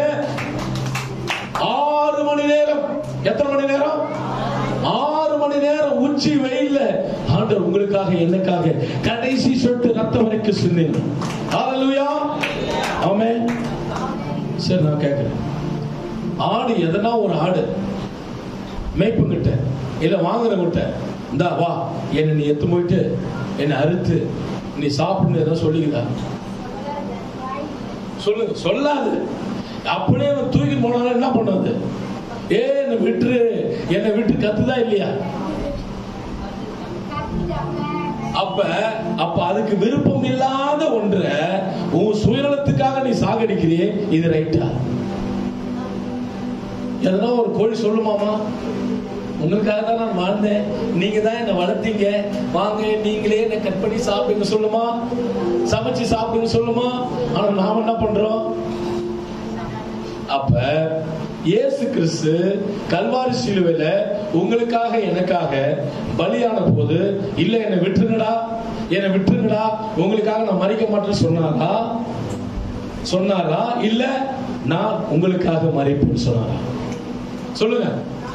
ஆறு மணி நேரம் எத்தனை மணி நேரம் ஆறு மணி நேரம் உச்சி வெயில்ல ஆண்டவர் உங்களுக்காக எனக்காக கடைசி சொட்டு ரத்தம் வரைக்கும் சிந்தின ஹalleluya ஆமென் சரி நான் கேட்கிறேன் ஆடு எதனா ஒரு ஆடு மேய்ப்புங்கிட்ட இல்ல வாங்குறவங்கிட்ட இந்தா வா என்ன நீ எத்து போயிட்டு என்னை அறுத்து நீ சாப்பிடுன்னு ஏதோ சொல்லிக்கிறா சொல்லுங்க சொல்லாது அப்படியே அவன் தூக்கி போனாலும் என்ன பண்ணாது ஏ என்னை விட்டுரு என்னை விட்டு கத்துதா இல்லையா அப்ப அப்ப அதுக்கு விருப்பம் இல்லாத ஒன்றை உன் சுயநலத்துக்காக நீ சாகடிக்கிறியே இது ரைட்டா எதனா ஒரு கோழி சொல்லுமாமா உங்களுக்காக தான் நான் வாழ்ந்தேன் நீங்க தான் என்ன வளர்த்தீங்க வாங்க நீங்களே என்ன கட் பண்ணி சாப்பிடுங்க சொல்லுமா சமைச்சு சாப்பிடுங்க சொல்லுமா ஆனா நாம என்ன பண்றோம் அப்ப இயேசு கிறிஸ்து கல்வாரி சிலுவையில உங்களுக்காக எனக்காக பலியான போது இல்ல என்னை விட்டுருங்கடா என்னை விட்டுருங்கடா உங்களுக்காக நான் மறிக்க மாட்டேன்னு சொன்னாரா சொன்னாரா இல்ல நான் உங்களுக்காக மறிப்பேன்னு சொன்னாரா சொல்லுங்க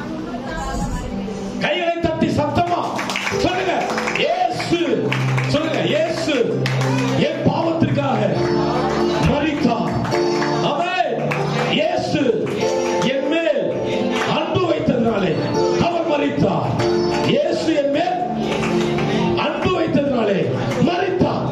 கைகளை தட்டி சத்தமா சொல்லுங்க இயேசு சொல்லுங்க இயேசு என் பாவத்திற்காக மரித்தார் அவன் இயேசு என் மேல் அன்பு வைத்ததினாலே அவர் மரித்தார் இயேசு என் மேல் அன்பு வைத்ததினாலே மரித்தார்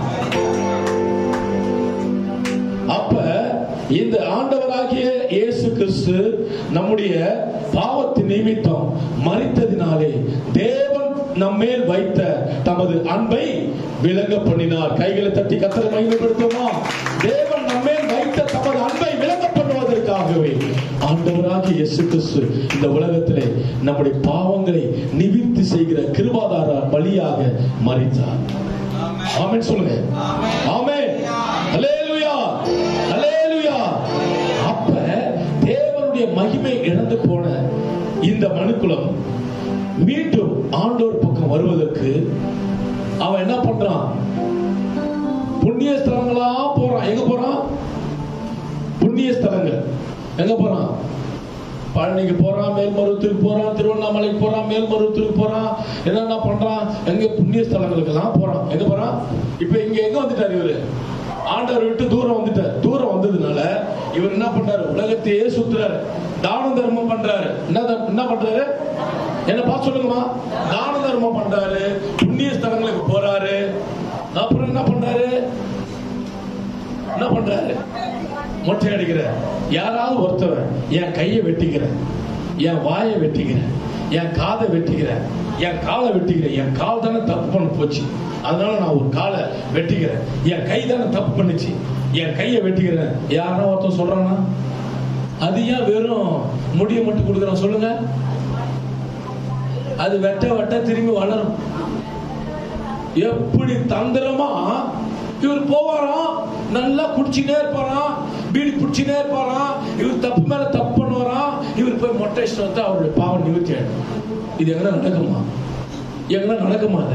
அப்ப இந்த ஆண்டவராகிய இயேசு கிறிஸ்து நம்முடைய பாவத்தின் நிமித்தம் மறித்ததினாலே தேவன் நம்மேல் வைத்த தமது அன்பை விளங்க பண்ணினார் கைகளை தட்டி கத்தரை மகிமைப்படுத்துமா தேவன் நம்மேல் வைத்த தமது அன்பை விளங்க பண்ணுவதற்காகவே ஆண்டவராகிய இயேசு கிறிஸ்து இந்த உலகத்திலே நம்முடைய பாவங்களை நிவிர்த்தி செய்கிற கிருபாதார பலியாக மறித்தார் ஆமென் சொல்லுங்க ஆமென் ஹalleluya ஹalleluya அப்ப தேவனுடைய மகிமை இழந்து போன இந்த மனுக்குலம் மீண்டும் ஆண்டோர் பக்கம் வருவதற்கு அவன் என்ன பண்றான் புண்ணிய ஸ்தலங்களா போறான் எங்க போறான் புண்ணிய ஸ்தலங்கள் எங்க போறான் பழனிக்கு போறான் மேல்மருவத்துக்கு போறான் திருவண்ணாமலைக்கு போறான் மேல்மருவத்துக்கு போறான் என்னென்ன பண்றான் எங்க புண்ணிய ஸ்தலங்களுக்கு எல்லாம் போறான் எங்க போறான் இப்ப இங்க எங்க வந்துட்டார் இவரு ஆண்டவர் விட்டு தூரம் வந்துட்டார் தூரம் வந்ததுனால இவர் என்ன பண்றாரு உலகத்தையே சுத்துறாரு தான தர்மம் பண்றாரு என்ன த- என்ன பண்றாரு என்ன பார்த்து சொல்லுங்கம்மா தான தர்மம் பண்றாரு புண்ணிய ஸ்தலங்களுக்கு போறாரு அப்புறம் என்ன பண்றாரு என்ன பண்றாரு மொட்டை அடிக்கிற யாராவது ஒருத்தர் என் கையை வெட்டிக்கிற என் வாயை வெட்டிக்கிற என் காதை வெட்டிக்கிற என் காலை வெட்டிக்கிற என் கால் தானே தப்பு பண்ண போச்சு அதனால நான் ஒரு காலை வெட்டிக்கிறேன் என் கை தானே தப்பு பண்ணுச்சு என் கையை வெட்டிக்கிறேன் யாரா ஒருத்தர் சொல்றானா அது ஏன் வெறும் முடிய மட்டும் கொடுக்குறான் சொல்லுங்க அது வெட்ட வெட்ட திரும்பி வளரும் எப்படி தந்திரமா இவர் போவாராம் நல்லா குடிச்சுட்டே இருப்பாராம் பீடி குடிச்சுட்டே இருப்பாராம் இவர் தப்பு மேல தப்பு பண்ணுவாராம் இவர் போய் மொட்டை அடிச்சுட்டு வந்து அவருடைய பாவம் நிவர்த்தி ஆயிடும் இது எங்கன்னா நடக்குமா எங்கன்னா நடக்குமா அது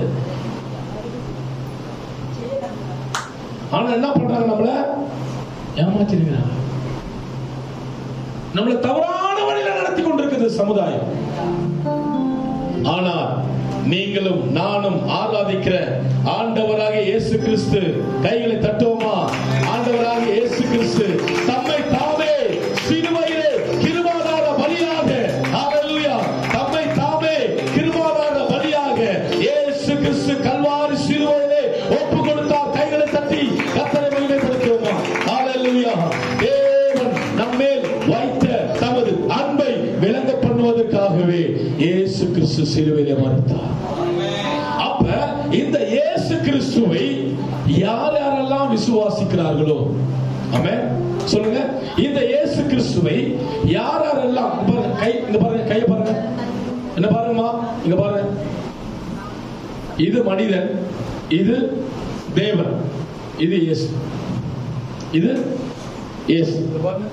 ஆனா என்ன பண்றாங்க நம்மள ஏமாத்திருக்கிறாங்க நம்மளை தவறான வழியில நடத்தி கொண்டிருக்கிறது சமுதாயம் ஆனால் நீங்களும் நானும் ஆராதிக்கிற ஆண்டவராக இயேசு கிறிஸ்து கைகளை தட்டுவோமா ஆண்டவராக இயேசு கிறிஸ்து தம்மை தாமே சிலுவையிலே கிருபாதார பலியாக ஹalleluya தம்மை தாமே கிருபாதார பலியாக இயேசு கிறிஸ்து கல்வாரி சிலுவையிலே ஒப்பு கொடுத்தார் கைகளை தட்டி கர்த்தரை மகிமைப்படுத்துவோமா ஹalleluya தேவன் நம்மேல் வைத்த தமது அன்பை விளங்க பண்ணுவதற்காகவே இயேசு கிறிஸ்து சிலுவையிலே மறுத்தார் அப்ப இந்த இயேசு கிறிஸ்துவை யார் யாரெல்லாம் விசுவாசிக்கிறார்களோ ஆமென் சொல்லுங்க இந்த இயேசு கிறிஸ்துவை யார் யாரெல்லாம் இங்க பாருங்க கை இங்க பாருங்க கைய பாருங்க என்ன பாருங்கம்மா இங்க பாருங்க இது மனிதன் இது தேவன் இது இயேசு இது இயேசு இங்க பாருங்க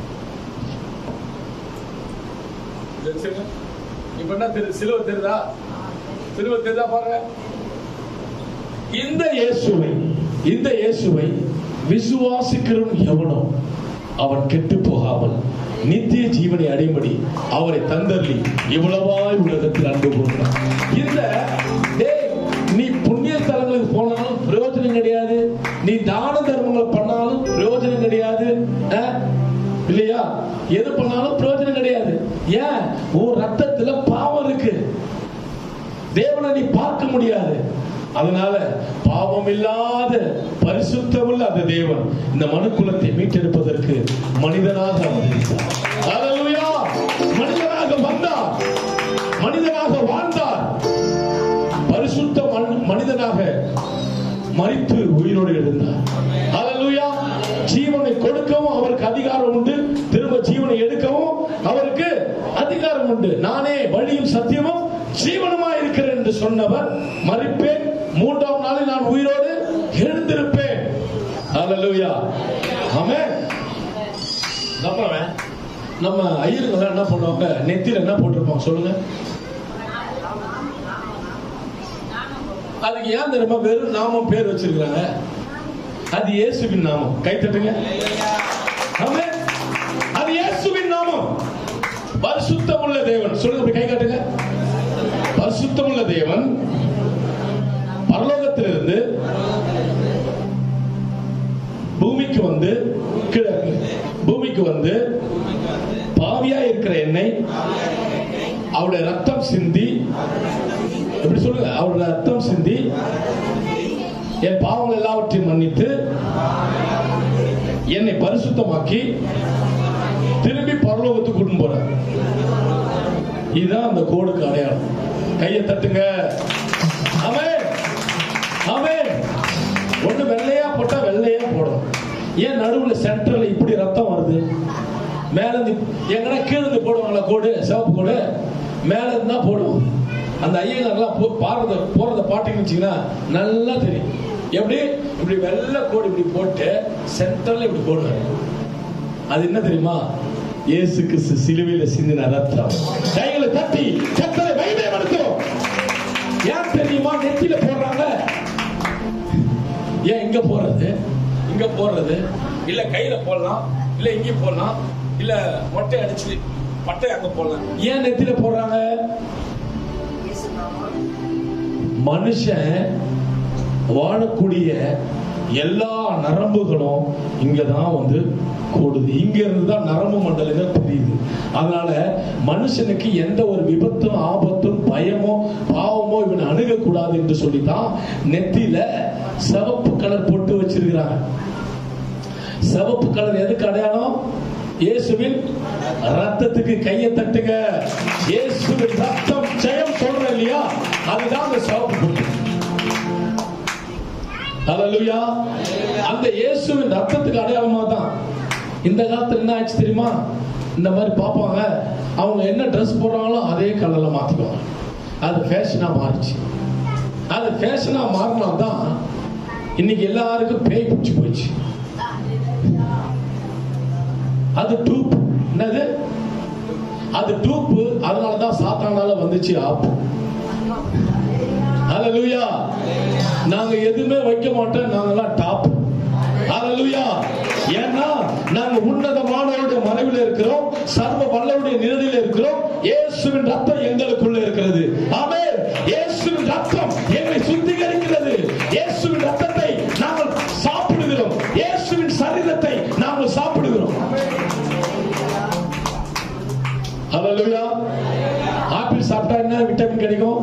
தெரிஞ்சுங்க இப்ப என்ன தெரியுது சிலுவை தெரியுதா சிலுவை தெரியுதா பாருங்க இந்த இயேசுவை இந்த இயேசுவை விசுவாசிக்கிறவன் எவனோ அவன் கெட்டு போகாமல் நித்திய ஜீவனை அடையும்படி அவரை தந்தர்லி இவ்வளவாய் உலகத்தில் அன்பு கூறுகிறான் இந்த டேய், நீ புண்ணிய தலங்களுக்கு போனாலும் பிரயோஜனம் கிடையாது நீ தான தர்மங்களை பண்ணாலும் பிரயோஜனம் கிடையாது ஆ? இல்லையா எது பண்ணாலும் பிரயோஜனம் கிடையாது ஏன் உன் ரத்தத்துல பாவம் இருக்கு தேவனை நீ பார்க்க முடியாது அதனால பாவம் இல்லாத பரிசுத்தமுள்ள அந்த தேவன் இந்த மனுக்குலத்தை மீட்டெடுப்பதற்கு மனிதனாக அவதரித்தார் ஹalleluya மனிதனாக வந்தார் மனிதனாக வாழ்ந்தார் பரிசுத்த மன்- மனிதனாக மரித்து உயிரோடு எழுந்தார் ஹalleluya ஜீவனை கொடுக்கவும் அவருக்கு அதிகாரம் உண்டு திரும்ப ஜீவனை எடுக்கவும் அவருக்கு அதிகாரம் உண்டு நானே வழியும் சத்தியமும் ஜீவனுமா இருக்கிறேன் என்று சொன்னவர் மறிப்பேன் மூன்றாம் நாளில் நான் உயிரோடு எழுந்திருப்பேன் ஹalleluya ஆமென் நம்மவன் நம்ம ஐயருங்கெல்லாம் என்ன பண்ணுவாங்க நெத்தியில என்ன போட்டிருப்பாங்க சொல்லுங்க அதுக்கு ஏன் தெரியுமா வெறும் நாமம் பேர் வச்சிருக்கிறாங்க அது இயேசுவின் நாமம் கை தட்டுங்க ஆமென். அது இயேசுவின் நாமம் பரிசுத்தமுள்ள தேவன் சொல்லுங்க அப்படி கை காட்டுங்க பரிசுத்தமுள்ள தேவன் பரலோகத்திலிருந்து பூமிக்கு வந்து கீழே இறங்கு. பூமிக்கு வந்து பாவியா இருக்கிற என்னை அவருடைய ரத்தம் சிந்தி எப்படி சொல்லுங்க அவருடைய ரத்தம் சிந்தி என் பாவங்கள் எல்லாவற்றையும் மன்னித்து என்னை பரிசுத்தமாக்கி திரும்பி பரலோகத்துக்கு கூட்டின்னு போறார் இதுதான் அந்த கோடுக்கு அடையாளம் கையை தட்டுங்க ஆமென் ஆமென் ஒண்ணு வெள்ளையா போட்டா வெள்ளையா போடும் ஏன் நடுவுல சென்டர்ல இப்படி ரத்தம் வருது மேல இருந்து எங்கன்னா கீழே இருந்து போடுவாங்களா கோடு சிவப்பு கோடு மேல இருந்து தான் போடுவோம் அந்த ஐயங்காரெல்லாம் போ பாடுறத போறத பாட்டுன்னு வச்சீங்கன்னா நல்லா தெரியும் எப்படி இப்படி வெள்ளை கோடு இப்படி போட்டு சென்டர்ல இப்படி போடுவாங்க அது என்ன தெரியுமா இயேசு கிறிஸ்து சிலுவையில சிந்தின ரத்தம் கைகளை தட்டி கத்தரை வைத்தியப்படுத்தும் ஏன் தெரியுமா நெத்தியில போடுறாங்க ஏன் இங்க போடுறது இங்க போடுறது இல்ல கையில போடலாம் இல்ல இங்க போடலாம் இல்ல மொட்டை அடிச்சு பட்டை அங்க போடலாம் ஏன் நெத்தியில போடுறாங்க மனுஷன் வாழக்கூடிய எல்லா நரம்புகளும் இங்கதான் வந்து கூடுது இங்க இருந்து தான் நரம்பு மண்டலங்கள் தெரியுது அதனால மனுஷனுக்கு எந்த ஒரு விபத்தும் ஆபத்தும் பயமோ பாவமோ இவன் அணுகக்கூடாது என்று சொல்லித்தான் நெத்தியில சிவப்பு கலர் போட்டு வச்சிருக்கிறாங்க சிவப்பு கலர் எதுக்கு அடையாளம் இயேசுவின் ரத்தத்துக்கு கையை தட்டுங்க இயேசுவின் ரத்தம் ஜெயம் சொல்றேன் இல்லையா அதுதான் அந்த சிவப்பு பொட்டு ஹalleluya அந்த இயேசுவின் ரத்தத்துக்கு அடையாளமா தான் இந்த காலத்துல என்ன ஆச்சு தெரியுமா இந்த மாதிரி பார்ப்பாங்க அவங்க என்ன ட்ரெஸ் போடுறாங்களோ அதே கலர்ல மாத்திக்குவாங்க அது ஃபேஷனா மாறிச்சு அது ஃபேஷனா மாறினா தான் இன்னைக்கு எல்லாருக்கும் பேய் பிடிச்சி போச்சு அது டூப் என்னது அது டூப் அதனால தான் சாத்தானால வந்துச்சு ஆப்பு ஹalleluya நாங்க எதுவுமே வைக்க மாட்டோம் நாங்கெல்லாம் டாப் ஹalleluya ஏன்னா நாங்க உன்னதமானவருடைய மறைவில் இருக்கிறோம் சர்வ வல்லவருடைய நிழலில் இருக்கிறோம் இயேசுவின் ரத்தம் எங்களுக்குள்ள இருக்கிறது ஆமென் இயேசுவின் ரத்தம் எங்களை சுத்திகரிக்கிறது இயேசுவின் ரத்தத்தை நாங்கள் சாப்பிடுகிறோம் இயேசுவின் சரீரத்தை நாங்கள் சாப்பிடுகிறோம் ஹalleluya ஆப்பிள் சாப்பிட்டா என்ன விட்டமின் கிடைக்கும்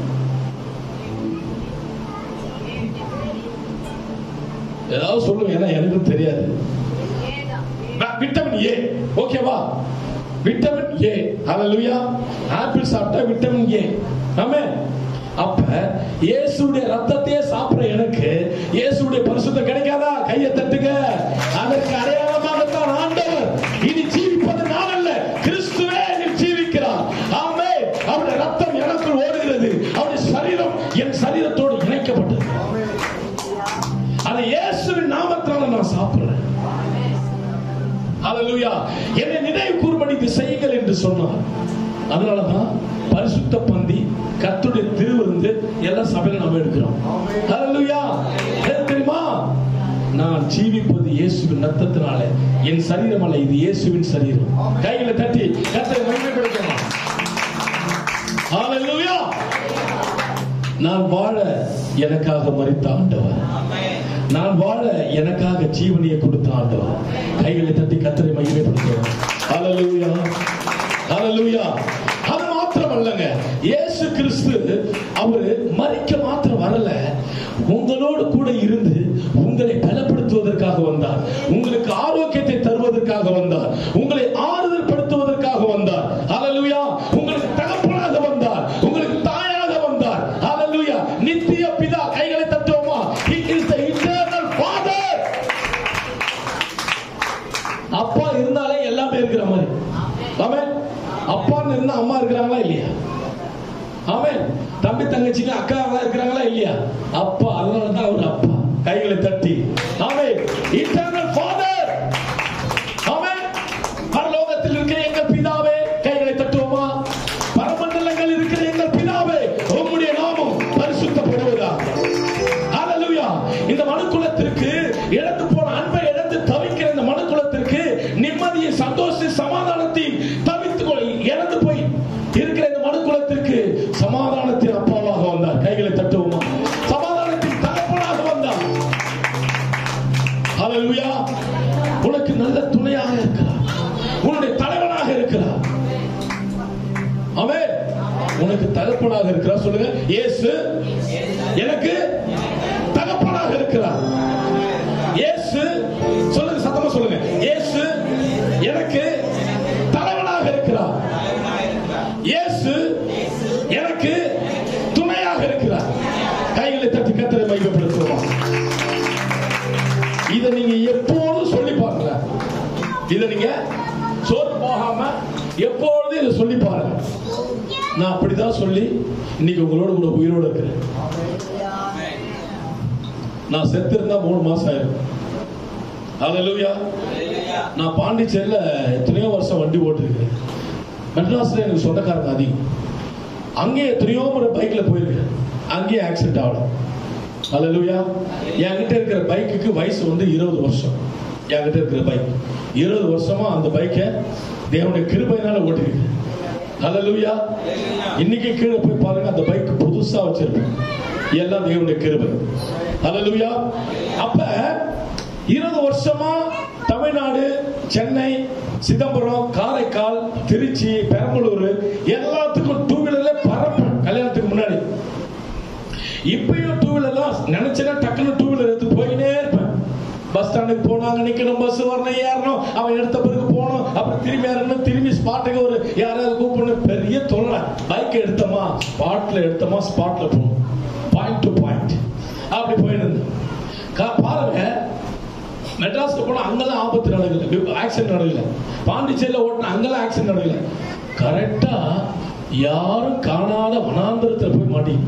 ஏதாவது சொல்லுங்க ஏன்னா எனக்கும் தெரியாது வி- விட்டமின் ஏ ஓகேவா விட்டமின் ஏ ஹalleluya ஆப்பிள் சாப்பிட்டா விட்டமின் ஏ ஆமே அப்ப இயேசுடைய ரத்தத்தையே சாப்பிடுற எனக்கு இயேசுடைய பரிசுத்தம் கிடைக்காதா கையை தட்டுங்க அதற்கு அடையாளமாகத்தான் ஆண்டவர் இனி ஜீவிப்பது நான் அல்ல கிறிஸ்துவே என்னில் ஜீவிக்கிறார் ஆமே அவருடைய ரத்தம் எனக்குள் ஓடுகிறது அவருடைய சரீரம் என் சரீரத்தோடு இணைக்கப்பட்டது அதை இயேசுவின் நாமத்தால நான் சாப்பிடுறேன் ஹalleluya என்னை நினைவு கூறும்படி இது செய்யுங்கள் என்று சொன்னார் அதனாலதான் பரிசுத்த பந்தி கர்த்தருடைய திருவிருந்து எல்லா சபையில நம்ம எடுக்கிறோம் ஹalleluya எது தெரியுமா நான் ஜீவிப்பது இயேசுவின் ரத்தத்தினால என் சரீரம் அல்ல இது இயேசுவின் சரீரம் கைகளை தட்டி கர்த்தரை மகிமைப்படுத்தணும் ஹalleluya நான் வாழ எனக்காக மரித்த ஆண்டவர் நான் வாழ எனக்காக ஜீவனியை கொடுத்த ஆண்டவர் கைகளை தட்டி கத்தரை மகிமைப்படுத்துவோம் ஹalleluya ஹalleluya அது மாத்திரம் அல்லங்க இயேசு கிறிஸ்து அவரு மரிக்க மாத்திரம் வரல உங்களோடு கூட இருந்து உங்களை பலப்படுத்துவதற்காக வந்தார் உங்களுக்கு ஆரோக்கியத்தை தருவதற்காக வந்தார் உங்களை ஆறுதல் படுத்துவதற்காக வந்தார் ஹalleluya உங்களுக்கு தகப்பனாக வந்தார் உங்களுக்கு தாயாக வந்தார் ஹalleluya நித்திய பிதா கைகளை தட்டுவோமா he is the eternal father அப்பா இருந்தாலே எல்லாமே இருக்கிற மாதிரி ஆமென் அப்பான்னு இருந்தா அம்மா இருக்கிறாங்களா இல்லையா ஆமென் தம்பி தங்கச்சிங்க அக்கா இருக்கிறாங்களா இல்லையா அப்பா அதனால தான் அவர் அப்பா கைகளை தட்டி ஆமென் eternal father ஆமென் பரலோகத்தில் இருக்கிற எங்கள் பிதாவே கைகளை தட்டுவோமா பரமண்டலங்கள் இருக்கிற எங்கள் பிதாவே உம்முடைய நாமம் பரிசுத்தப்படுவதாக ஹalleluya இந்த மனுக்குலத்திற்கு இழந்து போன அன்பை இழந்து தவிக்கிற இந்த மனுக்குலத்திற்கு நிம்மதியை சந்தோஷத்தை சமாதானத்தையும் தவித்து இழந்து போய் இருக்கிற இந்த மனுக்குலத்திற்கு சமாதானத்தின் அப்பாவாக வந்தார் கைகளை தட்டுவோமா சமாதானத்தின் தகப்பனாக வந்தார் ஹalleluya உனக்கு நல்ல துணையாக இருக்கிறார் உன்னுடைய தலைவனாக இருக்கிறார் அவன் உனக்கு தகப்பனாக இருக்கிறார் சொல்லுங்க இயேசு எனக்கு தகப்பனாக இருக்கிறார் இயேசு சொல்லுங்க சத்தமா சொல்லுங்க இயேசு எனக்கு தலைவனாக இருக்கிறார் இயேசு எனக்கு துணையாக இருக்கிறார் கைகளை தட்டி கத்தரை மையப்படுத்துவோம் இதை நீங்க எப்போதும் சொல்லி பாருங்க இதை நீங்க சோறு போகாம எப்பொழுதும் இதை சொல்லி பாருங்க நான் அப்படிதான் சொல்லி இன்னைக்கு உங்களோட கூட உயிரோட இருக்கிறேன் நான் செத்து இருந்தா மூணு மாசம் ஆயிருக்கும் ஹalleluya நான் பாண்டிச்சேரியில எத்தனையோ வருஷம் வண்டி ஓட்டிருக்கேன் மெட்ராஸ்ல எனக்கு சொந்தக்காரங்க அதிகம் அங்கே எத்தனையோ முறை பைக்ல போயிருக்கேன் அங்கேயே ஆக்சிடென்ட் ஆகலாம் ஹalleluya என்கிட்ட இருக்கிற பைக்குக்கு வயசு வந்து இருபது வருஷம் என்கிட்ட இருக்கிற பைக் இருபது வருஷமா அந்த பைக்கை தேவனுடைய கிருபையினால ஓட்டிருக்கேன் ஹalleluya இன்னைக்கு கீழே போய் பாருங்க அந்த பைக் புதுசா வச்சிருப்பேன் எல்லாம் தேவனுடைய கிருபை ஹalleluya அப்ப இருபது வருஷமா தமிழ்நாடு சென்னை சிதம்பரம் காரைக்கால் திருச்சி பெரம்பலூர் எல்லாத்துக்கும் டூ வீலர்ல பரப்பேன் கல்யாணத்துக்கு முன்னாடி இப்பயும் டூ வீலர்லாம் நினைச்சேன்னா டக்குன்னு டூ வீலர் எடுத்து போயினே இருப்பேன் பஸ் ஸ்டாண்டுக்கு போனோம் அங்க நிக்கணும் பஸ் வரணும் ஏறணும் அவன் எடுத்த பிறகு போகணும் அப்புறம் திரும்பி இறங்கணும் திரும்பி ஸ்பாட்டுக்கு ஒரு யாராவது கூப்பிடணும் பெரிய தொல்லை பைக் எடுத்தோமா ஸ்பாட்ல எடுத்தோமா ஸ்பாட்ல போகணும் பாயிண்ட் டு பாயிண்ட் அப்படி போயிட்டு இருந்தேன் கா- பாருங்க மெட்ராஸ்க்கு போனா அங்கெல்லாம் ஆபத்து நடக்கல ஆக்சிடென்ட் நடக்கல பாண்டிச்சேரியில ஓட்டின அங்கெல்லாம் ஆக்சிடென்ட் நடக்கல கரெக்டா யாரும் காணாத வனாந்திரத்துல போய் மாட்டி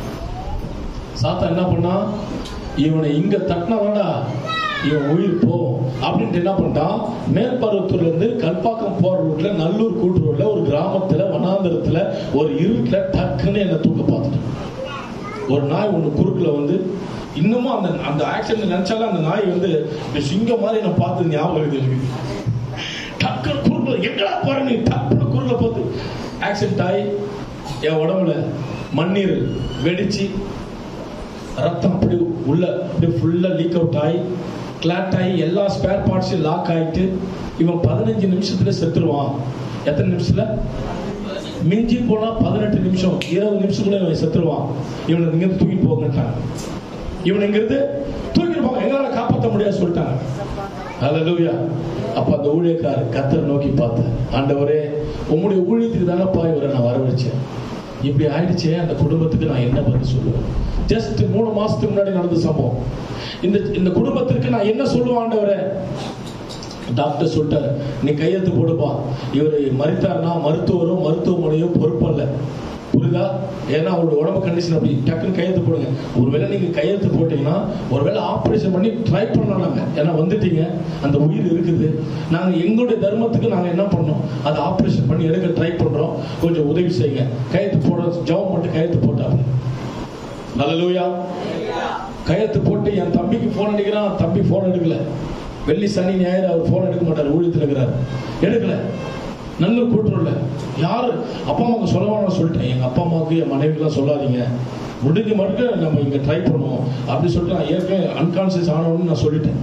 சாத்தா என்ன பண்ணா இவனை இங்க தட்டினவன்டா இவன் உயிர் போ அப்படின்ட்டு என்ன பண்ணிட்டான் மேல்பருவத்தூர்ல இருந்து கல்பாக்கம் போற ரூட்ல நல்லூர் கூட்டு ரோட்ல ஒரு கிராமத்துல வனாந்திரத்துல ஒரு இருட்டுல டக்குன்னு என்ன தூக்க பார்த்துட்டான் ஒரு நாய் ஒண்ணு குறுக்குல வந்து இன்னமும் அந்த அந்த ஆக்சிடென்ட் நினைச்சாலும் அந்த நாய் வந்து இப்படி சிங்கம் மாதிரி நான் பார்த்து ஞாபகம் இருக்குது எனக்கு டக்குனு குறுக்குல எங்கடா போற நீ டக்குனு குறுக்குல பார்த்து ஆக்சிடென்ட் ஆகி என் உடம்புல மண்ணீர் வெடிச்சு ரத்தம் அப்படி உள்ள அப்படியே ஃபுல்லா லீக் அவுட் ஆகி கிளாட் ஆகி எல்லா ஸ்பேர் பார்ட்ஸும் லாக் ஆயிட்டு இவன் பதினஞ்சு நிமிஷத்துல செத்துருவான் எத்தனை நிமிஷத்துல மிஞ்சி போனா பதினெட்டு நிமிஷம் இருபது நிமிஷத்துக்குள்ள இவன் செத்துருவான் இவனை இங்க இருந்து தூக்கிட்டு போங்கட்டாங்க இவனை இங்க இருந்து தூக்கிட்டு போங்க எங்களால காப்பாற்ற முடியாது சொல்லிட்டாங்க ஹalleluya அப்ப அந்த ஊழியக்காரர் கத்தர் நோக்கி பார்த்தார் ஆண்டவரே உம்முடைய ஊழியத்துக்கு தானப்பா இவரை நான் வரவழைச்சேன் இப்படி ஆயிடுச்சே அந்த குடும்பத்துக்கு நான் என்ன பதில் சொல்லுவேன் ஜஸ்ட் மூணு மாசத்துக்கு முன்னாடி நடந்த சம்பவம் இந்த இந்த குடும்பத்திற்கு நான் என்ன சொல்லுவேன் ஆண்டவரே டாக்டர் சொல்லிட்டாரு நீ கையெழுத்து போடுப்பா இவர் மறித்தார்னா மருத்துவரும் மருத்துவமனையும் பொறுப்பல்ல புரியுதா ஏன்னா அவரோட உடம்பு கண்டிஷன் அப்படி டக்குன்னு கையெழுத்து போடுங்க ஒருவேளை நீங்க கையெழுத்து போட்டீங்கன்னா ஒருவேளை ஆபரேஷன் பண்ணி ட்ரை பண்ணலாம் நாங்க ஏன்னா வந்துட்டீங்க அந்த உயிர் இருக்குது நாங்க எங்களுடைய தர்மத்துக்கு நாங்க என்ன பண்ணோம் அதை ஆபரேஷன் பண்ணி எடுக்க ட்ரை பண்றோம் கொஞ்சம் உதவி செய்யுங்க கையெழுத்து போட ஜெபம் மட்டும் கையெழுத்து போட்டாங்க நல்லலூயா கையெழுத்து போட்டு என் தம்பிக்கு போன் அடிக்கிறான் தம்பி போன் எடுக்கல வெள்ளி சனி ஞாயிறு அவர் போன் எடுக்க மாட்டார் ஊழியத்தில் இருக்கிறார் எடுக்கல நல்ல கூட்டுறல யாரு அப்பா அம்மாவுக்கு சொல்லவான சொல்லிட்டேன் எங்க அப்பா அம்மாவுக்கு என் மனைவிக்கெல்லாம் சொல்லாதீங்க முடிஞ்ச மட்டும் நம்ம இங்க ட்ரை பண்ணுவோம் அப்படி சொல்லிட்டு நான் ஏற்கனவே அன்கான்சியஸ் ஆனவன்னு நான் சொல்லிட்டேன்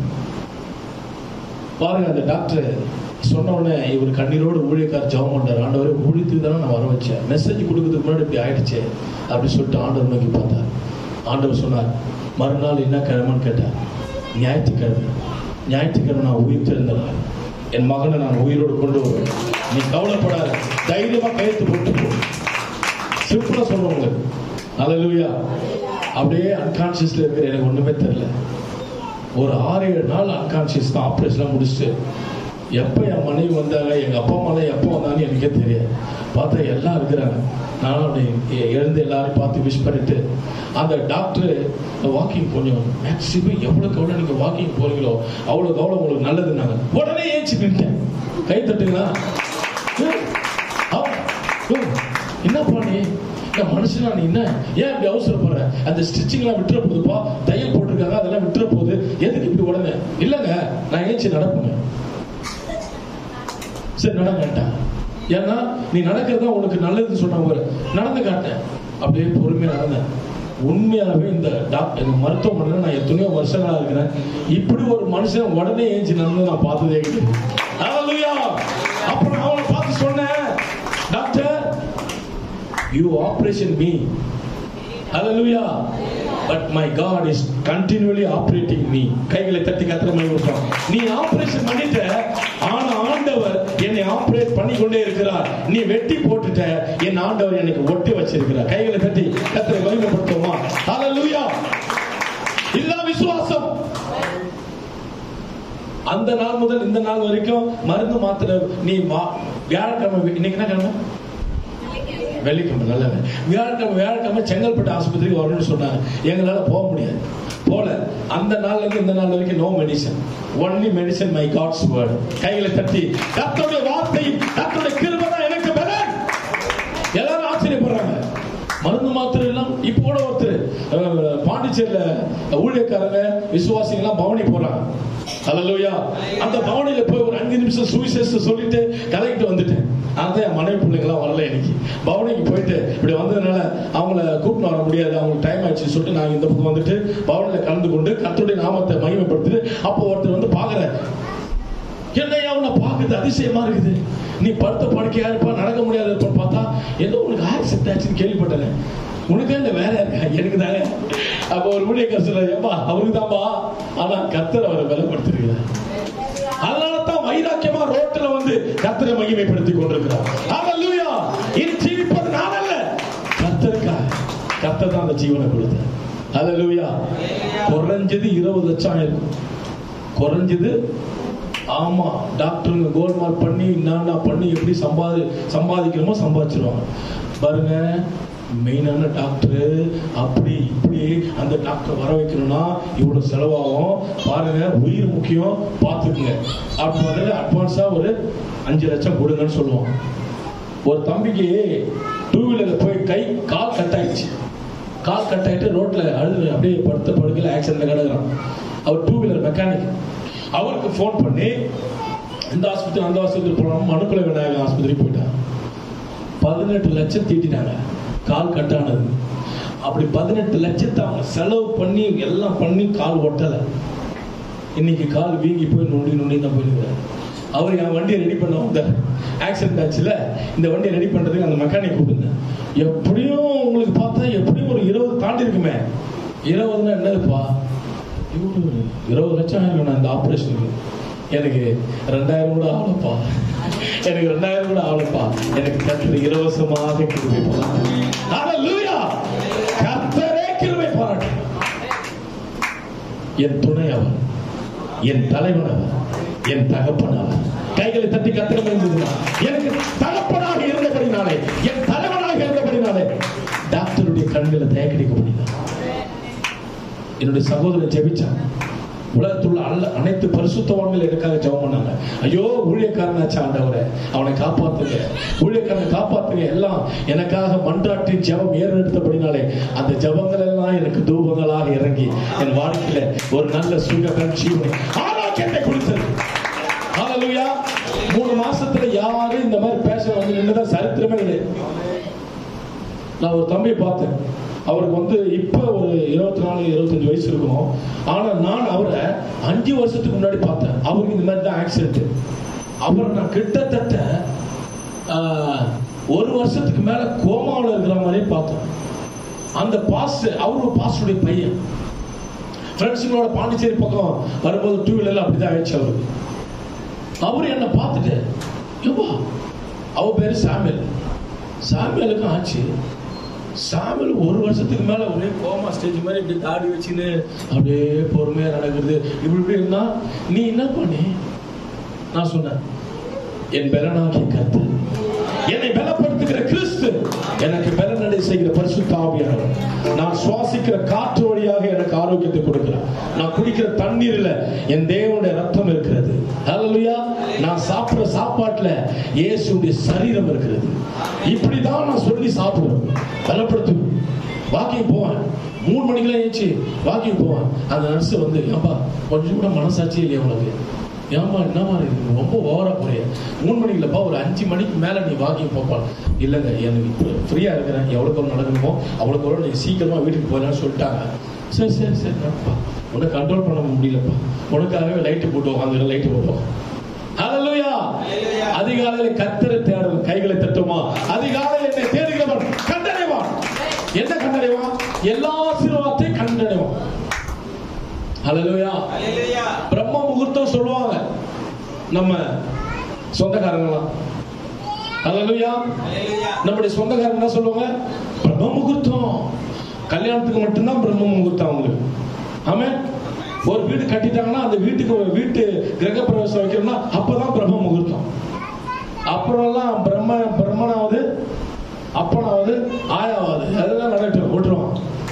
பாருங்க அந்த டாக்டர் சொன்ன உடனே இவர் கண்ணீரோடு ஊழியக்கார் ஜெபம் பண்ணார் ஆண்டவரே ஊழியத்துக்கு தானே நான் வர வச்சேன் மெசேஜ் கொடுக்கறதுக்கு முன்னாடி இப்படி ஆயிடுச்சே அப்படி சொல்லிட்டு ஆண்டவர் நோக்கி பார்த்தார் ஆண்டவர் சொன்னார் மறுநாள் என்ன கிழமைன்னு கேட்டார் ஞாயிற்றுக்கிழமை ஞாயிற்றுக்கிழமை நான் உயிர் தெரிந்த நாள் என் மகனை நான் உயிரோடு கொண்டு வருவேன் நீ கவலைப்படாத தைரியமா கையெழுத்து போட்டு போ சிம்பிளா சொல்றவங்க அல்லேலூயா அப்படியே அன்கான்சியஸ்ல இருக்கிற எனக்கு ஒண்ணுமே தெரியல ஒரு ஆறு ஏழு நாள் அன்கான்சியஸ் தான் ஆப்ரேஷன்லாம் முடிச்சுட்டு எப்போ என் மனைவி வந்தாங்க எங்கள் அப்பா அம்மாலாம் எப்போ வந்தாங்கன்னு எனக்கே தெரியாது பார்த்தா எல்லாம் இருக்கிறாங்க நானும் அப்படி எ- எழுந்து எல்லாரையும் பார்த்து விஷ் பண்ணிட்டு அந்த டாக்டர் வாக்கிங் கொஞ்சம் மேக்ஸிமம் எவ்வளோக்கு எவ்வளோ நீங்கள் வாக்கிங் போறீங்களோ அவ்வளோக்கு அவ்வளோ உங்களுக்கு நல்லதுன்னாங்க உடனே ஏஞ்சி நின்ட்டேன் கை தட்டுங்களா ஏய், ஆ, ஓ, என்னப்பா நீ இந்த மனுஷனா நீ என்ன ஏன் இப்படி அவசரப்படுற அந்த ஸ்டிச்சிங்லாம் விட்டுற போகுதுப்பா தையல் போட்டிருக்காங்க அதெல்லாம் விட்டுற போகுது எதுக்கு இப்படி உடனே இல்லைங்க நான் ஏஞ்சி நடப்பேங்க சரி நடங்கட்டா ஏன்னா நீ நடக்கிறது தான் உனக்கு நல்லதுன்னு சொன்னவங்க நடந்து காட்டேன் அப்படியே பொறுமையா நடந்தேன் உண்மையாகவே இந்த டாக்டர் இந்த மருத்துவமனையில் நான் எத்தனையோ வருஷங்களா இருக்கிறேன் இப்படி ஒரு மனுஷன் உடனே ஏஞ்சி நடந்து நான் பார்த்ததே கிடையாது Hallelujah. அப்புறம் நான் அவனை பார்த்து சொன்னேன் doctor you operation me Hallelujah. But my God is continually operating me. கைகளை தட்டி கத்திர மகிழ்ச்சி நீ ஆபரேஷன் பண்ணிட்ட ஆனா ஆண்டவர் என்னை ஆபரேட் பண்ணி கொண்டே இருக்கிறார் நீ வெட்டி போட்டுட்ட என் ஆண்டவர் எனக்கு ஒட்டி வச்சிருக்கிறார் கைகளை தட்டி கத்திரை மகிமைப்படுத்துவோமா Hallelujah. இல்லா விசுவாசம் அந்த நாள் முதல் இந்த நாள் வரைக்கும் மருந்து மாத்திரை நீ மா- வியாழக்கிழமை இன்னைக்கு என்ன கிழமை வெள்ளிக்கிழமை நல்ல வேலை. வியாழக்கிழமை வியாழக்கிழமை செங்கல்பட்டு ஆஸ்பத்திரிக்கு வரணும்னு சொன்னாங்க எங்களால போக முடியாது போல அந்த நாள்ல இருந்து இந்த நாள் வரைக்கும் no medicine only medicine my God's word கைகளை தட்டி கர்த்தருடைய வார்த்தை கர்த்தருடைய கிருபை தான் எனக்கு பலன் எல்லாரும் ஆச்சரியப்படுறாங்க மருந்து மாத்திரை எல்லாம் இப்போ கூட ஒருத்தர் அஹ், பாண்டிச்சேரியில ஊழியக்காரங்க விசுவாசிங்க எல்லாம் பவனி போறாங்க அல்லையா அந்த பவனியில போய் ஒரு அஞ்சு நிமிஷம் சுவிசேஷத்தை சொல்லிட்டு கலெக்ட் வந்துட்டேன் அதான் என் மனைவி பிள்ளைங்களாம் வரல இன்னைக்கு பவனிக்கு போயிட்டு இப்படி வந்ததுனால அவங்கள கூட்டிட்டு வர முடியாது அவங்களுக்கு டைம் ஆயிடுச்சு சொல்லிட்டு நாங்க இந்த பக்கம் வந்துட்டு பவனில கலந்து கொண்டு கர்த்தருடைய நாமத்தை மகிமைப்படுத்திட்டு அப்போ ஒருத்தர் வந்து பாக்குறாரு என்னையா உன்னை பார்க்குது அதிசயமா இருக்குது நீ படுத்த படுக்கையா இருப்பா நடக்க முடியாது இருப்பான்னு பார்த்தா ஏதோ உனக்கு ஆக்சிடென்ட் ஆச்சுன்னு கேள்விப்பட்டேன் உனக்கே இல்ல வேற இருக்கா எனக்கு தாங்க அப்ப ஒரு ஊழியக்கார சொல்ல ஏப்பா அவருக்கு தான்பா ஆனா கத்தர் அவரை பலப்படுத்திருக்கிறார் அதனால தான் வைராக்கியமா ரோட்ல வந்து கத்தரை மகிமைப்படுத்திக் கொண்டிருக்கிறார் ஹalleluya இது ஜீவிப்பது நான் அல்ல கத்தருக்காக கத்தர் தான் அந்த ஜீவனை கொடுத்தார் ஹalleluya குறைஞ்சது இருபது லட்சம் ஆயிருக்கும் குறைஞ்சது ஆமா டாக்டருங்க கோல்மால் பண்ணி என்னென்ன பண்ணி எப்படி சம்பாதி சம்பாதிக்கணுமோ சம்பாதிச்சிருவாங்க பாருங்க மெயினான டாக்டர் அப்படி இப்படி அந்த டாக்டர் வர வைக்கணும்னா இவ்வளவு செலவாகும் பாருங்க உயிர் முக்கியம் பார்த்துக்குங்க அப்ப முதல்ல அட்வான்ஸா ஒரு அஞ்சு லட்சம் கொடுங்கன்னு சொல்லுவோம் ஒரு தம்பிக்கு டூ வீலர்ல போய் கை கால் கட் ஆயிடுச்சு கால் கட் ஆயிட்டு ரோட்ல அழுது அப்படியே படுத்த படுக்கையில் ஆக்சிடென்ட்ல கிடக்குறான் அவர் டூ வீலர் மெக்கானிக் அவருக்கு ஃபோன் பண்ணி இந்த ஆஸ்பத்திரி அந்த ஆஸ்பத்திரி போனோம் மனுக்குல விநாயகர் ஆஸ்பத்திரி போயிட்டான் பதினெட்டு லட்சம் தீட்டினாங்க கால் கட்டானது அப்படி பதினெட்டு லட்சத்தை அவங்க செலவு பண்ணி எல்லாம் பண்ணி கால் ஒட்டலை இன்னைக்கு கால் வீங்கி போய் நொண்டி நொண்டி தான் போயிருக்காரு அவர் என் வண்டியை ரெடி பண்ண வந்தார் ஆக்சிடென்ட் ஆச்சுல இந்த வண்டியை ரெடி பண்றதுக்கு அந்த மெக்கானிக் கூப்பிட்டுருந்தேன் எப்படியும் உங்களுக்கு பார்த்தா எப்படியும் ஒரு இருபது தாண்டி இருக்குமே இருபதுன்னா என்னதுப்பா இவ்வளவு இருபது லட்சம் ஆயிருக்கும் இந்த ஆப்ரேஷனுக்கு எனக்கு ரெண்டாயிரம் கூட ஆகலப்பா எனக்கு ரெண்டாயிரம் கூட ஆகலப்பா எனக்கு கத்திர இலவசமாக கிருபை பாராட்டு ஹalleluya கர்த்தரே கிருபை பாராட்டு என் துணை அவர் என் தலைவன் அவர் என் தகப்பன் அவர் கைகளை தட்டி கத்திரம் இருந்ததுன்னா எனக்கு தகப்பனாக இருந்தபடினாலே என் தலைவனாக இருந்தபடினாலே டாக்டருடைய கண்களை தயக்கடிக்க முடியல என்னுடைய சகோதரன் ஜெபிச்சான் உலகத்தில் உள்ள அல்ல அனைத்து பரிசுத்தவான்கள் எனக்காக ஜெபம் பண்ணாங்க ஐயோ ஊழியக்காரனாச்சு ஆண்டவரே அவனை காப்பாத்துங்க ஊழியக்காரனை காப்பாத்துங்க எல்லாம் எனக்காக மன்றாட்டி ஜெபம் ஏறெடுத்தபடினாலே அந்த ஜெபங்கள் எல்லாம் எனக்கு தூபங்களாக இறங்கி என் வாழ்க்கையில ஒரு நல்ல சுக கட்சியும் ஆரோக்கியத்தை கொடுத்தது ஹalleluya மூணு மாசத்துல யாரும் இந்த மாதிரி பேச வந்து நின்னுதான் சரித்திரமே கிடையாது நான் ஒரு தம்பியை பார்த்தேன் அவருக்கு வந்து இப்ப ஒரு இருபத்தி நாலு இருபத்தஞ்சு வயசு இருக்கும் ஆனா நான் அவரை அஞ்சு வருஷத்துக்கு முன்னாடி பார்த்தேன் அவருக்கு இந்த மாதிரி தான் ஆக்சிடென்ட் அவரை நான் கிட்டத்தட்ட ஆஹ், ஒரு வருஷத்துக்கு மேல கோமாவில் இருக்கிற மாதிரியே பார்த்தேன் அந்த பாஸ் அவரு பாஸ்டுடைய பையன் ஃப்ரெண்ட்ஸுங்களோட பாண்டிச்சேரி பக்கம் வரும்போது டூ வீலர்ல அப்படிதான் ஆயிடுச்சு அவருக்கு அவர் என்னை பார்த்துட்டு ஏப்பா அவ பேரு சாமியல் சாமியலுக்கும் ஆச்சு சாமியல் ஒரு வருஷத்துக்கு மேல ஒரே கோமா ஸ்டேஜ் மாதிரி இப்படி தாடி வச்சுன்னு அப்படியே பொறுமையா நடக்குது இப்படி இப்படி இருந்தா நீ என்ன பண்ணி நான் சொன்னேன் என் பலனாகிய கத்து என்னை பலப்படுத்துகிற கிறிஸ்து எனக்கு பலனடை செய்கிற பரிசுத்த ஆவியானவர் நான் சுவாசிக்கிற காற்று வழியாக எனக்கு ஆரோக்கியத்தை கொடுக்கிறார் நான் குடிக்கிற தண்ணீர்ல என் தேவனுடைய ரத்தம் இருக்கிறது ஹalleluya நான் சாப்பிடுற சாப்பாட்டுல இயேசுடைய சரீரம் இருக்கிறது இப்படிதான் நான் சொல்லி சாப்பிடுவேன் பலப்படுத்து வாக்கிங் போவேன் மூணு மணிக்கெல்லாம் ஏச்சு வாக்கிங் போவேன் அந்த நர்ஸ் வந்து ஏன்பா கொஞ்சம் கூட மனசாட்சி இல்லையா உனக்கு ஏமா என்னமா இருக்கு ரொம்ப ஓவரா போறிய மூணு மணிக்கு இல்லப்பா ஒரு அஞ்சு மணிக்கு மேல நீ வாக்கிங் போப்பா இல்லைங்க எனக்கு இப்போ ஃப்ரீயா இருக்கிறேன் எவ்வளவு தூரம் நடக்கணுமோ அவ்வளவு தூரம் நீ சீக்கிரமா வீட்டுக்கு போயிடலாம்னு சொல்லிட்டாங்க சரி சரி சரி நடப்பா உன்னை கண்ட்ரோல் பண்ண முடியலப்பா உனக்காகவே லைட்டு போட்டு உட்காந்து லைட்டு போட்டோம் ஹalleluya அதிகாலையில கத்தரை தேடும் கைகளை தட்டுமா அதிகாலையில் என்னை தேடுகிறவன் கண்டடைவான் என்ன கண்டடைவான் எல்லா ஆசீர்வாதத்தையும் கண்டடைவான் ஹalleluya பிரம்ம முகூர்த்தம் சொல்லுவாங்க நம்ம சொந்தக்காரங்களாம் ஹalleluya நம்முடைய சொந்தக்காரங்க என்ன சொல்லுவாங்க பிரம்ம முகூர்த்தம் கல்யாணத்துக்கு மட்டும்தான் பிரம்ம முகூர்த்தம் அவங்களுக்கு ஆமே ஒரு வீடு கட்டிட்டாங்கன்னா அந்த வீட்டுக்கு ஒரு வீட்டு கிரக பிரவேசம் வைக்கணும்னா அப்பதான் பிரம்ம முகூர்த்தம் அப்புறம்லாம் பிரம்ம பிரம்மனாவது அப்பனாவது ஆயாவது அதெல்லாம் நடக்கட்டும் விட்டுருவான்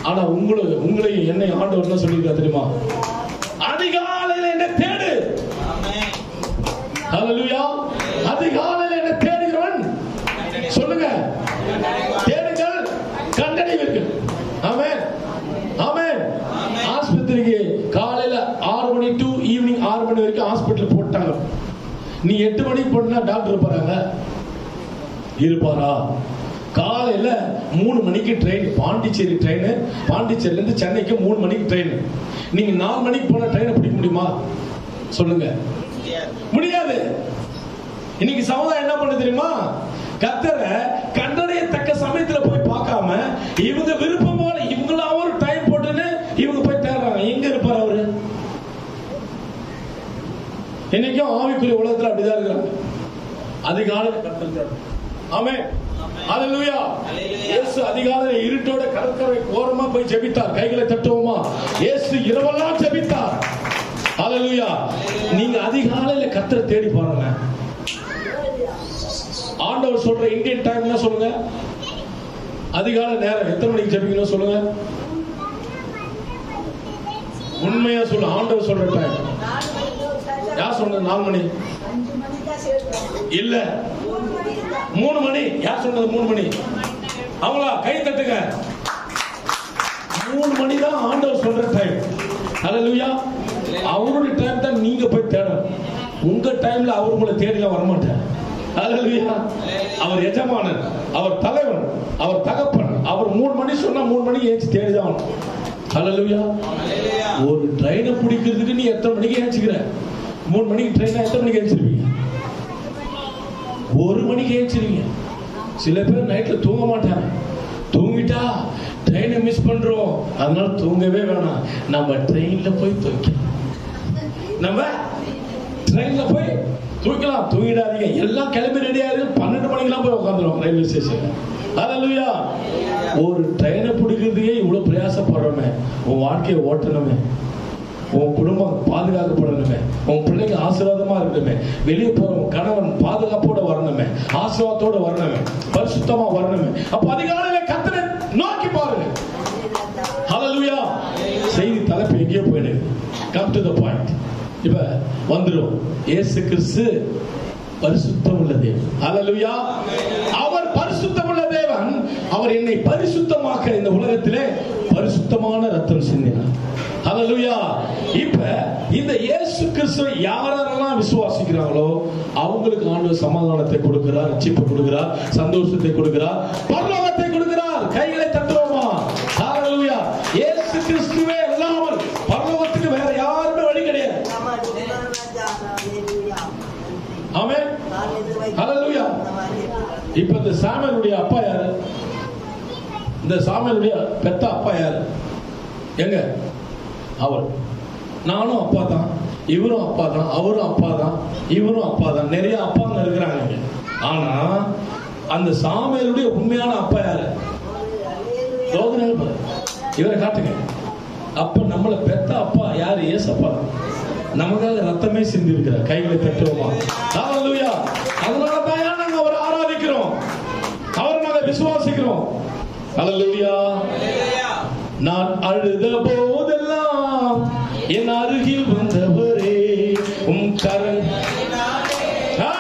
ஆனா உங்களை உங்களையும் என்னை ஆண்டவர் என்ன சொல்லியிருக்கா தெரியுமா அதிகாலையில் என்ன தேடு ஹalleluya அதிகாலையில் என்ன தேடுகிறவன் சொல்லுங்க தேடுங்கள் கண்டடைவீர்கள் ஆமென் ஆமென் ஆஸ்பத்திரிக்கு காலையில ஆறு மணி டு ஈவினிங் ஆறு மணி வரைக்கும் ஹாஸ்பிட்டல் போட்டாங்க நீ எட்டு மணிக்கு போனா டாக்டர் இருப்பாங்க இருப்பாரா காலையில மூணு மணிக்கு ட்ரெயின் பாண்டிச்சேரி ட்ரெயின் பாண்டிச்சேரில இருந்து சென்னைக்கு மூணு மணிக்கு ட்ரெயின் நீங்க நாலு மணிக்கு போன ட்ரெயினை பிடிக்க முடியுமா சொல்லுங்க முடியாது இன்னைக்கு சமுதாயம் என்ன பண்ண தெரியுமா கத்தரை கண்டடையத்தக்க சமயத்துல போய் பார்க்காம இவங்க விருப்பம் போல இவங்களா ஒரு டைம் போட்டுன்னு இவங்க போய் தேடுறாங்க எங்க இருப்பார் அவரு இன்னைக்கும் ஆவிக்குரிய உலகத்துல அப்படிதான் இருக்கிறாங்க அதிகாலையில் கத்தர் ஆமே ஹalleluya இயேசு அதிகாலையில் இருட்டோட கடற்கரை ஓரமா போய் ஜெபித்தார் கைகளை தட்டுவோமா இயேசு இரவெல்லாம் ஜெபித்தார் ஹalleluya நீங்க அதிகாலையில கத்தரை தேடி பாருங்க ஆண்டவர் சொல்ற இந்தியன் டைம் என்ன சொல்லுங்க அதிகாலை நேரம் எத்தனை மணிக்கு ஜெபிக்கணும் சொல்லுங்க உண்மையா சொல்லு ஆண்டவர் சொல்ற டைம் யார் சொன்னது நாலு மணி இல்ல மூணு மணி யார் சொன்னது மூணு மணி அவங்களா கை தட்டுங்க மூணு மணி தான் ஆண்டவர் சொல்ற டைம் ஹalleluya அவருடைய டைம் தான் நீங்க போய் தேடணும் உங்க டைம்ல அவர் உங்களை தேடிலாம் வரமாட்டார் ஹalleluya அவர் எஜமானன் அவர் தலைவன் அவர் தகப்பன் அவர் மூணு மணி சொன்னா மூணு மணிக்கு ஏஞ்சி தேடிதான் ஹalleluya ஒரு ட்ரெயினை பிடிக்கிறதுக்கு நீ எத்தனை மணிக்கு ஏஞ்சிக்கிற மூணு மணிக்கு ட்ரெயினா எத்தனை மணிக்கு ஏஞ்சிருவீங்க ஒரு மணிக்கு ஏஞ்சிருவீங்க சில பேர் நைட்ல தூங்க மாட்டாங்க தூங்கிட்டா ட்ரெயினை மிஸ் பண்றோம் அதனால தூங்கவே வேணாம் நம்ம ட்ரெயின்ல போய் தூக்கலாம் நம்ம ட்ரெயின்ல போய் தூக்கலாம் தூங்கிடாதீங்க எல்லாம் கிளம்பி ரெடியா இருக்கு பன்னெண்டு மணிக்கெல்லாம் போய் உட்காந்துரும் ரயில்வே ஸ்டேஷன் ஹalleluya ஒரு ட்ரெயினை பிடிக்கிறதுக்கே இவ்வளவு பிரயாசப்படுறோமே உன் வாழ்க்கையை ஓட்டணுமே உன் குடும்பம் பாதுகாக்கப்படணுமே உன் பிள்ளைங்க ஆசீர்வாதமா இருக்கணுமே வெளியே போற உன் கணவன் பாதுகாப்போட வரணுமே ஆசீர்வாதத்தோட வரணுமே பரிசுத்தமா வரணுமே அப்ப அதிகாலையில கத்தனை நோக்கி பாருங்க ஹalleluya செய்தி தலைப்பு எங்கேயோ போயிடு கம் டு த பாயிண்ட் இப்ப வந்துரும் இயேசு கிறிஸ்து பரிசுத்தம் உள்ள தேவன் ஹalleluya அவர் பரிசுத்தம் உள்ள தேவன் அவர் என்னை பரிசுத்தமாக்க இந்த உலகத்திலே பரிசுத்தமான ரத்தம் சிந்தினார் ஹalleluya இப்ப இந்த இயேசு கிறிஸ்து யாரெல்லாம் விசுவாசிக்கிறாங்களோ அவங்களுக்கு ஆண்டவர் சமாதானத்தை கொடுக்கிறார் ரட்சிப்பு கொடுக்கிறார் சந்தோஷத்தை கொடுக்கிறார் பரலோகத்தை கொடுக்கிறார் கைகளை தட்டுவோமா ஹalleluya இயேசு கிறிஸ்துவே இல்லாமல் பரலோகத்துக்கு வேற யாருமே வழி கிடையாது ஆமென் ஹalleluya இப்ப இந்த சாமுவேலுடைய அப்பா யாரு இந்த சாமுவேலுடைய பெத்த அப்பா யாரு எங்க அவர் நானும் அப்பா தான் இவரும் அப்பா தான் அவரும் அப்பா தான் இவரும் அப்பா தான் நிறைய அப்பாங்க இருக்கிறாங்க இங்க. ஆனா அந்த சாமுவேலுடைய உண்மையான அப்பா யாரு தோதனை பாரு. இவரை காட்டுங்க அப்ப நம்மள பெத்த அப்பா யாரு ஏசப்பா தான். நமக்காக ரத்தமே சிந்தி இருக்கிறார் கைகளை தட்டுவோமா ஹalleluya அதனால தான் நாங்க அவரை ஆராதிக்கிறோம் அவரை நாங்க விசுவாசிக்கிறோம் ஹalleluya நான் அழுத போதெல்லாம் என் அருகில் வந்தவரே உம் கரண் ஆ,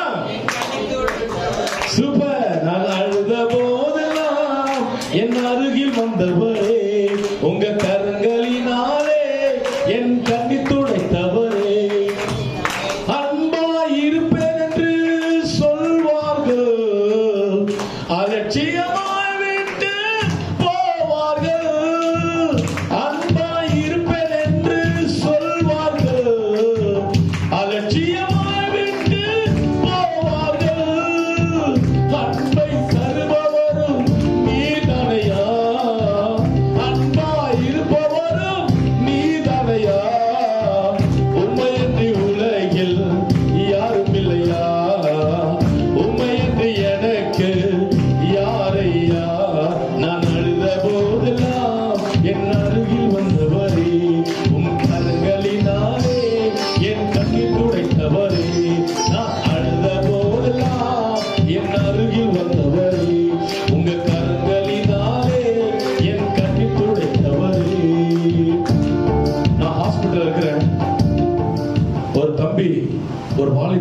சூப்பர் நான் அழுத போதெல்லாம் என் அருகில் வந்தவரே உங்க கரங்களினாலே என் கண்ணி துடைத்தவரே அன்பாய் இருப்பேன் என்று சொல்வார்கள் அலட்சியமாய் விட்டு போவார்கள் அன்பாய்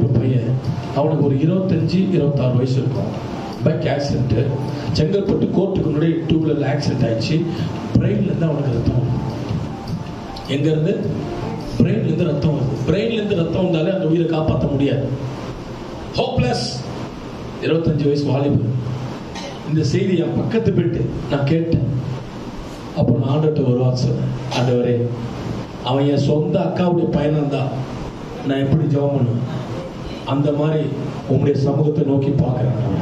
பையன் அவனுக்கு ஒரு இருபத்தஞ்சு இருபத்தாறு வயசு இருக்கும் பைக் ஆக்சிடென்ட்டு செங்கல்பட்டு கோர்ட்டுக்கு முன்னாடி டூ வீலர் ஆக்சிடென்ட் ஆயிடுச்சு பிரெயின்லேருந்து அவனுக்கு ரத்தம் வருது எங்கேருந்து பிரெயின்லேருந்து ரத்தம் வருது பிரெயின்லேருந்து ரத்தம் வந்தாலே அந்த உயிரை காப்பாற்ற முடியாது ஹோப்லெஸ் இருபத்தஞ்சு வயசு வாலிபு இந்த செய்தி என் பக்கத்து போயிட்டு நான் கேட்டேன் அப்போ நான் ஆண்டவர்கிட்ட ஒரு வார்த்தை சொன்னேன் ஆண்டவரே அவன் என் சொந்த அக்காவுடைய பையனும் தான் நான் எப்படி ஜெபம் பண்ணுவேன் அந்த மாதிரி உங்களுடைய சமூகத்தை நோக்கி பார்க்கிறேன்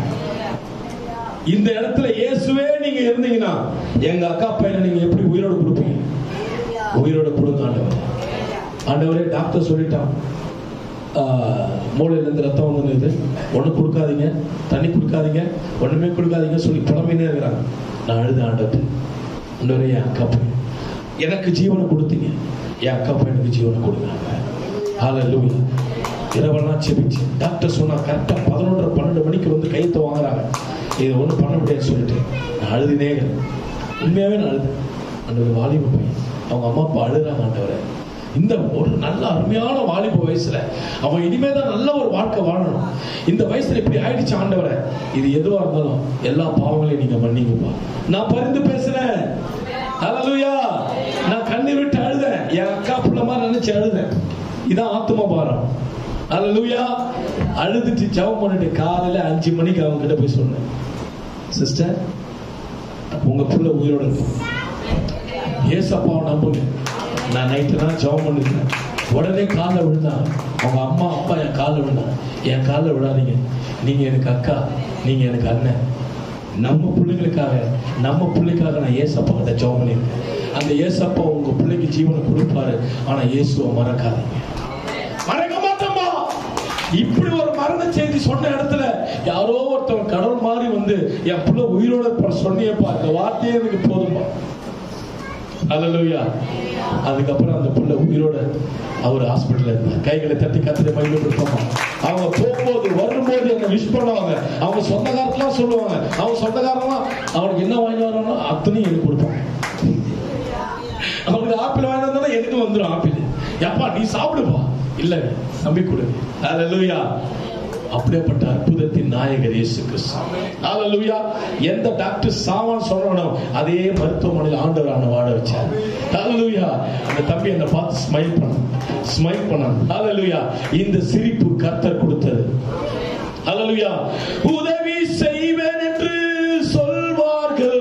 இந்த இடத்துல இயேசுவே நீங்க இருந்தீங்கன்னா எங்க அக்கா பையனை நீங்க எப்படி உயிரோட கொடுப்பீங்க உயிரோட கொடுங்க ஆண்டவர் ஆண்டவரே டாக்டர் சொல்லிட்டான் ஆஹ், மூளையிலேருந்து ரத்தம் வந்தது ஒன்றும் கொடுக்காதீங்க தண்ணி கொடுக்காதீங்க ஒன்றுமே கொடுக்காதீங்க சொல்லி புலம்பினே இருக்கிறாங்க நான் அழுது ஆண்டவர் ஆண்டவரே என் அக்கா பையன் எனக்கு ஜீவனை கொடுத்தீங்க என் அக்கா பையனுக்கு ஜீவனை கொடுங்க ஹalleluya இரவெல்லாம் செபிச்சு டாக்டர் சொன்னா கரெக்டாக பதினொன்றரை பன்னெண்டு மணிக்கு வந்து கையத்தை வாங்குறாங்க இதை ஒன்றும் பண்ண முடியாதுன்னு சொல்லிட்டு நான் அழுதுனே இருக்கிறேன். உண்மையாவே நான் அழுது அந்த ஒரு வாலிப பையன் அவங்க அம்மா அப்பா அழுறாங்க ஆண்டவரை இந்த ஒரு நல்ல அருமையான வாலிப வயசுல அவன் இனிமே தான் நல்ல ஒரு வாழ்க்கை வாழணும் இந்த வயசுல இப்படி ஆயிடுச்சு ஆண்டவரை இது எதுவா இருந்தாலும் எல்லா பாவங்களையும் நீங்க மன்னிங்கப்பா நான் பரிந்து பேசுறேன் ஹalleluya நான் கண்ணீர் விட்டு அழுதேன் என் அக்கா பிள்ளை மாதிரி நினைச்சு அழுதேன் இதான் ஆத்ம பாரம் ஹalleluya அழுதுட்டு ஜெபம் பண்ணிட்டு காலையில அஞ்சு மணிக்கு அவங்க கிட்ட போய் சொன்னேன் சிஸ்டர் உங்க புள்ள உயிரோட இருக்கும் ஏசப்பாவை நம்புங்க நான் நைட்டு தான் ஜெபம் பண்ணிருக்கேன் உடனே காலில் விழுந்தான் அவங்க அம்மா அப்பா என் காலில் விழுந்தாங்க என் காலில் விழாதீங்க நீங்க எனக்கு அக்கா நீங்க எனக்கு அண்ணன் நம்ம பிள்ளைங்களுக்காக நம்ம பிள்ளைக்காக நான் ஏசப்பா கிட்ட ஜெபம் பண்ணியிருக்கேன் அந்த ஏசப்பா உங்க பிள்ளைக்கு ஜீவனை கொடுப்பாரு ஆனா இயேசுவை மறக்காதீங்க மறக்க மாட்டோமா இப்படி ஒரு மரண செய்தி சொன்ன இடத்துல யாரோ ஒருத்தவன் கடவுள் மாதிரி வந்து என் பிள்ளை உயிரோட இருப்பார் சொன்னியப்பா இந்த வார்த்தையே எனக்கு போதும்பா அல்லேலூயா அதுக்கப்புறம் அந்த புள்ள உயிரோட அவர் ஹாஸ்பிட்டல்ல இருந்தார் கைகளை தட்டி கத்திர மகிழ்ப்படுத்தோமா அவங்க போகும்போது வரும்போது என்ன விஷ் பண்ணுவாங்க அவங்க சொந்தக்காரத்தெல்லாம் சொல்லுவாங்க அவங்க சொந்தக்காரங்களாம் அவனுக்கு என்ன வாங்கி வரானோ அத்தனையும் எனக்கு கொடுப்பாங்க அவனுக்கு ஆப்பிள் வாங்கி வந்தாலும் எனக்கு வந்துடும் ஆப்பிள் எப்பா நீ சாப்பிடுப்பா இல்ல நம்பி கொடு ஹalleluya அப்படிப்பட்ட அற்புதத்தின் நாயகர் இயேசு கிறிஸ்து ஹalleluya எந்த டாக்டர் சாவான் சொல்றானோ அதே மருத்துவமனையில் ஆண்டவர் அவனை வாழ வச்சார் ஹalleluya அந்த தம்பி என்ன பார்த்து ஸ்மைல் பண்ணான் ஸ்மைல் பண்ணான் ஹalleluya இந்த சிரிப்பு கர்த்தர் கொடுத்தது ஹalleluya உதவி செய்வேன் என்று சொல்வார்கள்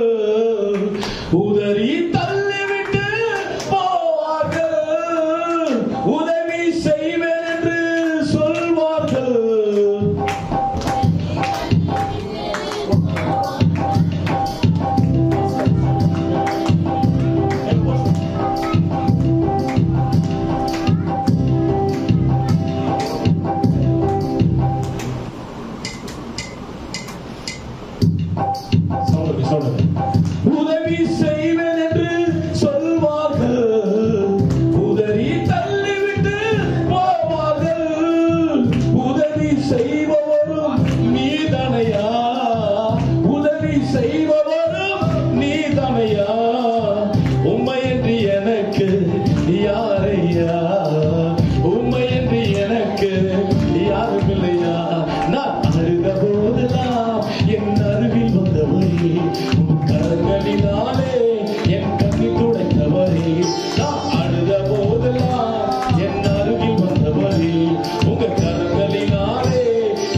உதறி தள்ளிவிட்டு போவார்கள் உதவி செய்வேன் என்று சொல்வார்கள் சொல்லுங்க, சொல்லுங்க. உதவி செய்வேன் என்று சொல்வார்கள் உதறி தள்ளிவிட்டு போவார்கள் உதவி செய்பவரும் நீதனையா உதவி செய்பவரும் நீதனையா உண்மையின்றி எனக்கு யாரையா உண்மையின்றி எனக்கு யாரும் இல்லையா நான் அழுத போதெல்லாம் என் அருகில் வந்தவரே உன் கரங்களினாலே என் கண்ணி துடைத்தவரே நான் அழுத போதெல்லாம் என் அருகில் வந்தவரே உங்க கரங்களினாலே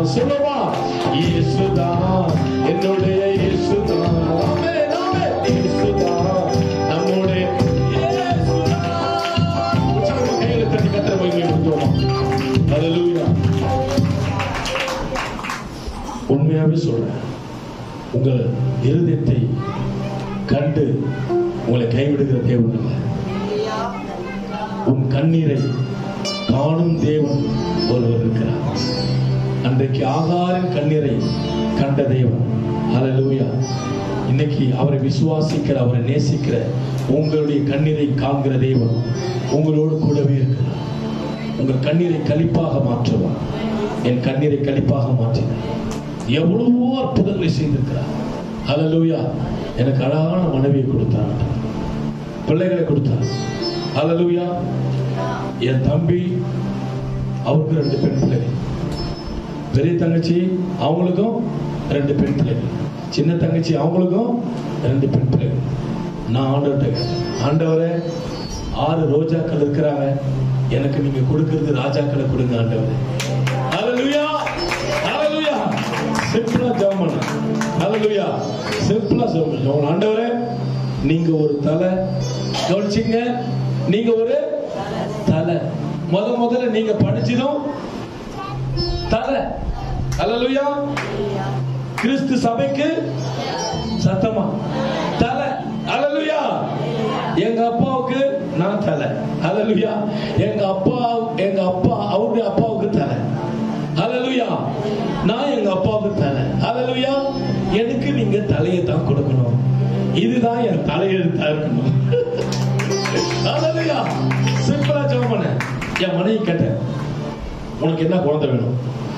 சொல்லுமா இயேசுதான் என்னுடைய இயேசுதான் ஆமென், ஆமென். இயேசுதான் நம்முடைய இயேசுதான். உற்சாகமா கைகளை தட்டி கத்தரை மகிமைப்படுத்துவோமா? Hallelujah. உண்மையாவே சொல்றேன் உங்கள் இருதயத்தை கண்டு உங்களை கைவிடுகிற தேவன் அல்ல உன் கண்ணீரை காணும் தேவன் ஒருவர் இருக்கிறார் அன்றைக்கு ஆகாரின் கண்ணீரை கண்ட தேவன் ஹalleluya இன்னைக்கு அவரை விசுவாசிக்கிற அவரை நேசிக்கிற உங்களுடைய கண்ணீரை காண்கிற தேவன் உங்களோடு கூடவே இருக்கிறார் உங்கள் கண்ணீரை கழிப்பாக மாற்றுவார் என் கண்ணீரை கழிப்பாக மாற்றினார் எவ்வளவோ அற்புதங்களை செய்திருக்கிறார் ஹalleluya எனக்கு அழகான மனைவியை கொடுத்தார் பிள்ளைகளை கொடுத்தார் ஹalleluya என் தம்பி அவருக்கு ரெண்டு பெண் பிள்ளைகள் பெரிய தங்கச்சி அவங்களுக்கும் ரெண்டு பெண் பிள்ளைகள் சின்ன தங்கச்சி அவங்களுக்கும் ரெண்டு பெண் பிள்ளைகள் நான் ஆண்டவர்கிட்ட கேட்டேன் ஆண்டவரே ஆறு ரோஜாக்கள் இருக்கிறாங்க எனக்கு நீங்க கொடுக்கிறது ராஜாக்களை கொடுங்க ஆண்டவரே ஹalleluya ஹalleluya சிம்பிளா ஜெபம் பண்ண ஹalleluya சிம்பிளா ஜெபம் பண்ண ஆண்டவரே நீங்க ஒரு தலை கவனிச்சிங்க நீங்க ஒரு தலை முத முதல்ல நீங்க படிச்சதும் தலை ஹalleluya கிறிஸ்து சபைக்கு சத்தமா தலை ஹalleluya எங்க அப்பாவுக்கு நான் தலை ஹalleluya எங்க அப்பா எங்க அப்பா அவருடைய அப்பாவுக்கு தலை ஹalleluya நான் எங்க அப்பாவுக்கு தலை ஹalleluya எனக்கு நீங்க தலையை தான் கொடுக்கணும் இதுதான் என் தலையெழுத்தா இருக்கணும் ஹalleluya சிம்பிளா ஜெபம் பண்ணேன் என் மனைவி கேட்டேன் உனக்கு என்ன குழந்தை வேணும்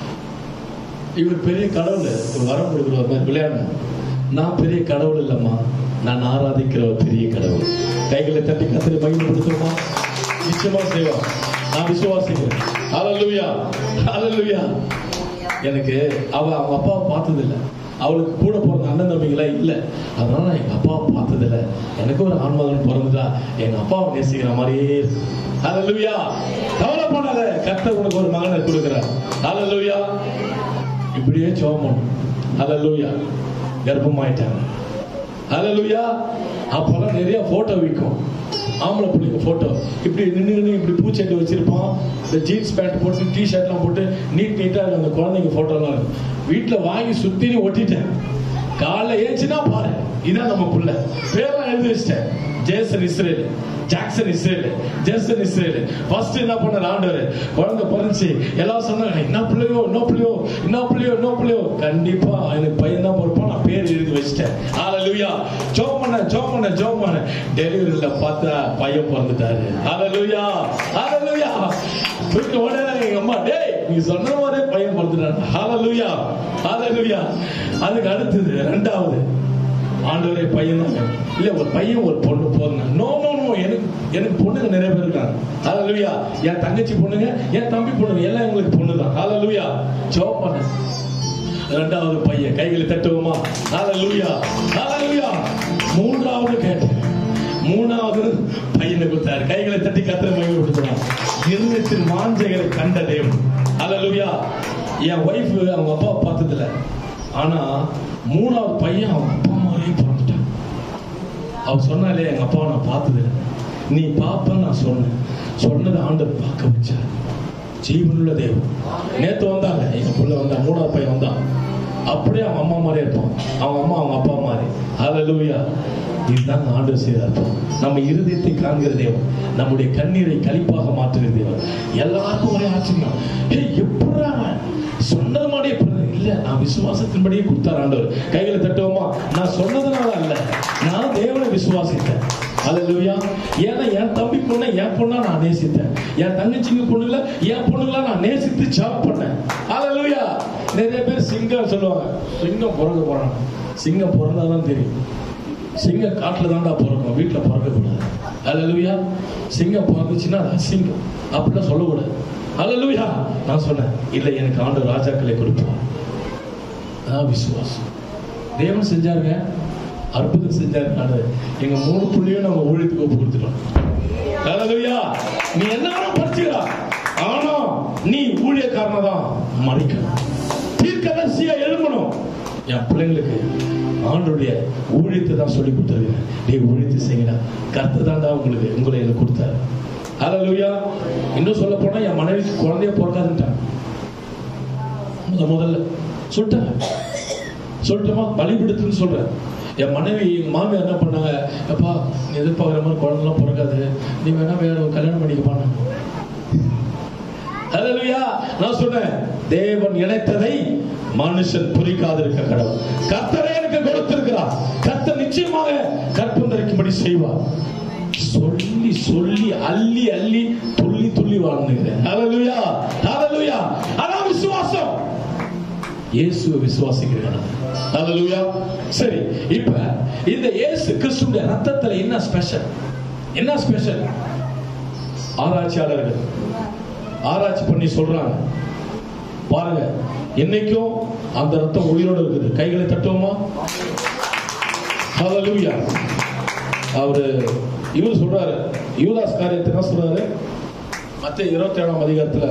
இவர் பெரிய கடவுள் ஒரு வரம் கொடுக்குற மாதிரி விளையாடணும் நான் பெரிய கடவுள் இல்லம்மா நான் ஆராதிக்கிற ஒரு பெரிய கடவுள் கைகளை தட்டி கத்திரி மகிழ்ப்படுத்துமா நிச்சயமா செய்வா நான் விசுவாசிக்கிறேன் ஹalleluya ஹalleluya எனக்கு அவ அவங்க அப்பாவை பார்த்தது இல்ல அவளுக்கு கூட பிறந்த அண்ணன் தம்பிகளே இல்ல அதனால நான் எங்க அப்பாவை பார்த்தது இல்ல எனக்கு ஒரு ஆன்மகன் பிறந்துட்டா எங்க அப்பாவை நேசிக்கிற மாதிரியே இருக்கு. ஹalleluya கவலைப்படாத கர்த்தர் உனக்கு ஒரு மகனை கொடுக்கிறார் ஹalleluya இப்படியே ஜெபம் பண்ணும் ஹalleluya கர்ப்பமாயிட்டாங்க ஹalleluya அப்பெல்லாம் நிறைய போட்டோ விற்கும் ஆம்பளை பிள்ளைங்க போட்டோ இப்படி நின்று இப்படி பூச்செண்டு வச்சிருப்பான் இந்த ஜீன்ஸ் பேண்ட் போட்டு டி ஷர்ட்லாம் போட்டு நீட் நீட்டா இருக்கும் அந்த குழந்தைங்க போட்டோலாம் இருக்கும் வீட்டில் வாங்கி சுத்தி ஒட்டிட்டேன் காலைல ஏச்சுனா பாரு இதான் நம்ம புள்ள பேரெல்லாம் எழுதி வச்சிட்டேன் Jason Israel Jackson Israel Jason Israel first என்ன பண்ண ஆண்டவர் குழந்தை பிறந்துச்சு எல்லாம் சொன்னாங்க என்ன பிள்ளையோ என்ன பிள்ளையோ என்ன பிள்ளையோ என்ன பிள்ளையோ கண்டிப்பா எனக்கு பையன் தான் பொறுப்பா நான் பேர் எழுதி வச்சிட்டேன் ஹalleluya ஜோம் பண்ண ஜோம் பண்ண ஜோம் பண்ண டெலிவரியில பார்த்தா பையன் பிறந்துட்டாரு ஹalleluya ஹalleluya தூக்கி உடனே எங்க அம்மா டேய் நீ சொன்ன மாதிரி பையன் பிறந்துட்டான் ஹalleluya ஹalleluya அதுக்கு அடுத்தது ரெண்டாவது ஆண்டவரே பையன் தான் வேணும். இல்ல ஒரு பையன் ஒரு பொண்ணு போதுங்க நோ நோ நோ எனக்கு எனக்கு பொண்ணுங்க நிறைய பேர் இருக்காங்க ஹalleluya என் தங்கச்சி பொண்ணுங்க என் தம்பி பொண்ணுங்க எல்லாம் எங்களுக்கு பொண்ணு தான் ஹalleluya ஜெபம் பண்ண ரெண்டாவது பையன் கைகளை தட்டுவோமா ஹalleluya ஹalleluya மூன்றாவது கேட்டேன் மூணாவது பையனை கொடுத்தாரு கைகளை தட்டி கத்திர மகிழ்ப்படுத்தலாம் இருதயத்தின் வாஞ்சைகளை கண்ட தேவன் ஹalleluya என் ஒய்ஃப் அவங்க அப்பா பார்த்ததில்ல ஆனா மூணாவது பையன் அவங்க அப்பா மாதிரியே பிறந்துட்டான் அவ சொன்னாலே எங்க அப்பாவை நான் பார்த்ததில்லை நீ பாப்பன்னு நான் சொன்னேன் சொன்னதை ஆண்டவர் பார்க்க வச்சார் ஜீவனுள்ள தேவன் நேத்து வந்தாங்க எங்க புள்ள வந்தா மூணாவது பையன் வந்தான் அப்படியே அவன் அம்மா மாதிரியே இருப்பான் அவங்க அம்மா அவங்க அப்பா மாதிரி ஹalleluya இதுதான் ஆண்டவர் செய்த அர்த்தம் நம்ம இருதயத்தை காண்கிற தேவன் நம்முடைய கண்ணீரை கழிப்பாக மாற்றுகிற தேவன் எல்லாருக்கும் ஒரே ஆச்சரியம் ஏய் எப்படா அவன் சொன்னது மாதிரியே பிறந்தது? இல்ல நான் விசுவாசத்தின்படியே கொடுத்தார் ஆண்டவர் கைகளை தட்டுவோமா நான் சொன்னதுனால அல்ல நான் தேவனை விசுவாசித்தேன் ஹalleluya ஏன்னா என் தம்பி பொண்ணை என் பொண்ணா நான் நேசித்தேன் என் தங்கச்சிங்க பொண்ணுல என் பொண்ணுங்களா நான் நேசித்து ஜாப் பண்ணேன் ஹalleluya நிறைய பேர் சிங்கம் சொல்லுவாங்க சிங்கம் பிறக்க போறாங்க சிங்கம் பிறந்தாதான் தெரியும் சிங்கம் காட்டுல தான்டா பிறக்கும் வீட்டுல பிறக்க கூடாது ஹalleluya சிங்கம் பிறந்துச்சுன்னா அது அசிங்கம் அப்படிலாம் சொல்லக்கூடாது ஹalleluya நான் சொன்னேன் இல்ல எனக்கு ஆண்டு ராஜாக்களை கொடுப்பார் அதான் விசுவாசம் தேவன் செஞ்சாருங்க அற்புதம் செஞ்சாரு ஆண்டவர். எங்க மூணு புள்ளியும் நம்ம ஊழியத்துக்கு ஒப்பு கொடுத்துட்டோம் ஹalleluya நீ என்ன வேணா படிச்சுடா ஆனா நீ ஊழியக்காரனை தான் மதிக்கணும் என் பிள்ளைங்களுக்கு ஆண்டுடைய ஊழியத்தை தான் சொல்லி கொடுத்துருக்கேன் நீ ஊழியத்தை செய்யணும் கர்த்தர் தான்டா உங்களுக்கு உங்களை எனக்கு கொடுத்தாரு ஹalleluya இன்னும் சொல்ல போனா என் மனைவிக்கு குழந்தைய பிறக்காதுன்ட்டாங்க முத முதல்ல சொல்லிட்டாங்க சொல்லட்டுமா பலிபிடுத்துன்னு சொல்றேன் என் மனைவி எங்க மாமியார் என்ன பண்ணாங்க எப்பா நீ எதிர்பார்க்குற மாதிரி குழந்தைலாம் பிறக்காது நீ வேணா வேற ஒரு கல்யாணம் பண்ணிக்கப்பான்னு ஹalleluya நான் சொன்னேன் தேவன் இணைத்ததை மனுஷன் புரிக்காதிருக்க கடவுள் கர்த்தரே எனக்கு கொடுத்திருக்கிறார் கர்த்தர் நிச்சயமாக கற்பந்தரிக்கும்படி செய்வார் சொல்லி சொல்லி அள்ளி அள்ளி துள்ளி துள்ளி வாழ்ந்துகிறேன் ஹalleluya ஹalleluya அதான் விசுவாசம் இயேசுவை விசுவாசிக்கிறேன் ஹalleluya சரி இப்ப இந்த இயேசு கிறிஸ்துவின் ரத்தத்துல என்ன ஸ்பெஷல் என்ன ஸ்பெஷல் ஆராய்ச்சியாளர்கள் ஆராய்ச்சி பண்ணி சொல்றாங்க பாருங்க என்னைக்கும் அந்த ரத்தம் உயிரோடு இருக்குது கைகளை தட்டுவோமா ஹalleluya அவரு இவர் சொல்றாரு யூதாஸ் காரியத்தை என்ன சொல்றாரு மத்த இருபத்தி ஏழாம் அதிகாரத்துல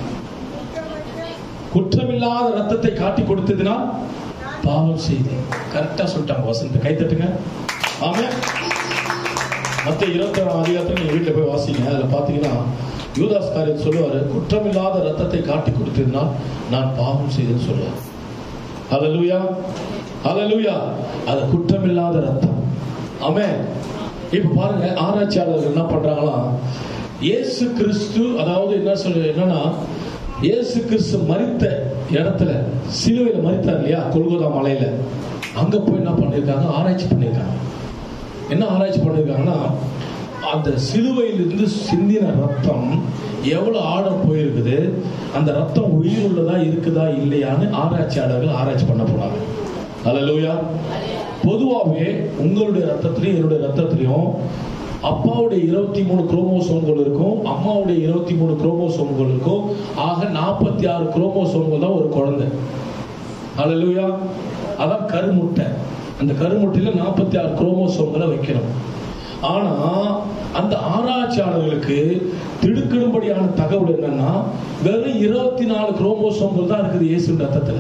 குற்றமில்லாத ரத்தத்தை காட்டி கொடுத்ததினால் பாவம் செய்தேன் கரெக்டா சொல்லிட்டாங்க வசந்த கை தட்டுங்க ஆமா மத்த இருபத்தி ஏழாம் அதிகாரத்துல நீங்க வீட்டுல போய் வாசிங்க அதுல பாத்தீங்கன்னா யூதாஸ் காரியத்தை சொல்லுவாரு குற்றமில்லாத ரத்தத்தை காட்டி கொடுத்ததினால் நான் பாவம் செய்தேன்னு சொல்லுவார் ஹalleluya ஹalleluya அது குற்றமில்லாத ரத்தம் ஆமென் இப்ப பாருங்க ஆராய்ச்சியாளர்கள் என்ன பண்றாங்களா இயேசு கிறிஸ்து அதாவது என்ன சொல்ல என்னன்னா இயேசு கிறிஸ்து மரித்த இடத்துல சிலுவையில மரித்தார் இல்லையா கொல்கோதா மலையில அங்க போய் என்ன பண்ணிருக்காங்க ஆராய்ச்சி பண்ணிருக்காங்க என்ன ஆராய்ச்சி பண்ணிருக்காங்கன்னா அந்த சிலுவையிலிருந்து சிந்தின ரத்தம் எவ்வளவு ஆழம் போயிருக்குது அந்த ரத்தம் உயிர் உள்ளதா இருக்குதா இல்லையான்னு ஆராய்ச்சியாளர்கள் ஆராய்ச்சி பண்ண போனாங்க ஹalleluya பொதுவாகவே உங்களுடைய ரத்தத்திலையும் என்னுடைய ரத்தத்திலையும் அப்பாவுடைய இருபத்தி மூணு குரோமோசோம்கள் இருக்கும் அம்மாவுடைய இருபத்தி மூணு குரோமோசோம்கள் இருக்கும் ஆக நாற்பத்தி ஆறு குரோமோசோம்கள் தான் ஒரு குழந்தை ஹalleluya அதான் கருமுட்டை அந்த கருமுட்டையில நாற்பத்தி ஆறு குரோமோசோம்களை வைக்கணும் ஆனா அந்த ஆராய்ச்சியாளர்களுக்கு திடுக்கிடும்படியான தகவல் என்னன்னா வெறும் இருபத்தி நாலு குரோமோசோம்கள் தான் இருக்குது இயேசு ரத்தத்துல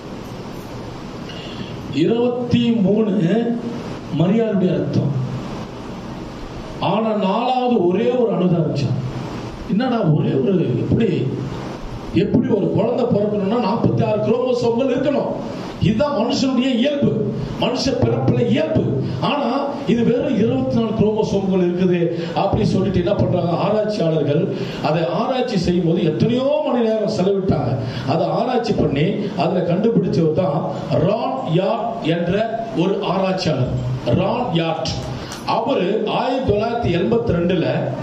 இருபத்தி மூணு மரியாளுடைய ரத்தம் ஆனா நாலாவது ஒரே ஒரு அணுதான் இருந்துச்சான் என்னடா ஒரே ஒரு எப்படி எப்படி ஒரு குழந்தை பிறக்கணும்னா நாற்பத்தி ஆறு குரோமோசோம்கள் இருக்கணும் இதுதான் மனுஷனுடைய இயல்பு மனுஷ பிறப்புல இயல்பு ஆனா இது வெறும் இருபத்தி நாலு குரோமோசோம்கள் இருக்குது அப்படி சொல்லிட்டு என்ன பண்றாங்க ஆராய்ச்சியாளர்கள் அதை ஆராய்ச்சி செய்யும் போது எத்தனையோ மணி நேரம் செலவிட்டாங்க அதை ஆராய்ச்சி பண்ணி அதுல கண்டுபிடிச்சவர் தான் ரான் யாட் என்ற ஒரு ஆராய்ச்சியாளர் ரான் யாட் அவரு ஆயிரத்தி தொள்ளாயிரத்தி எண்பத்தி ரெண்டுல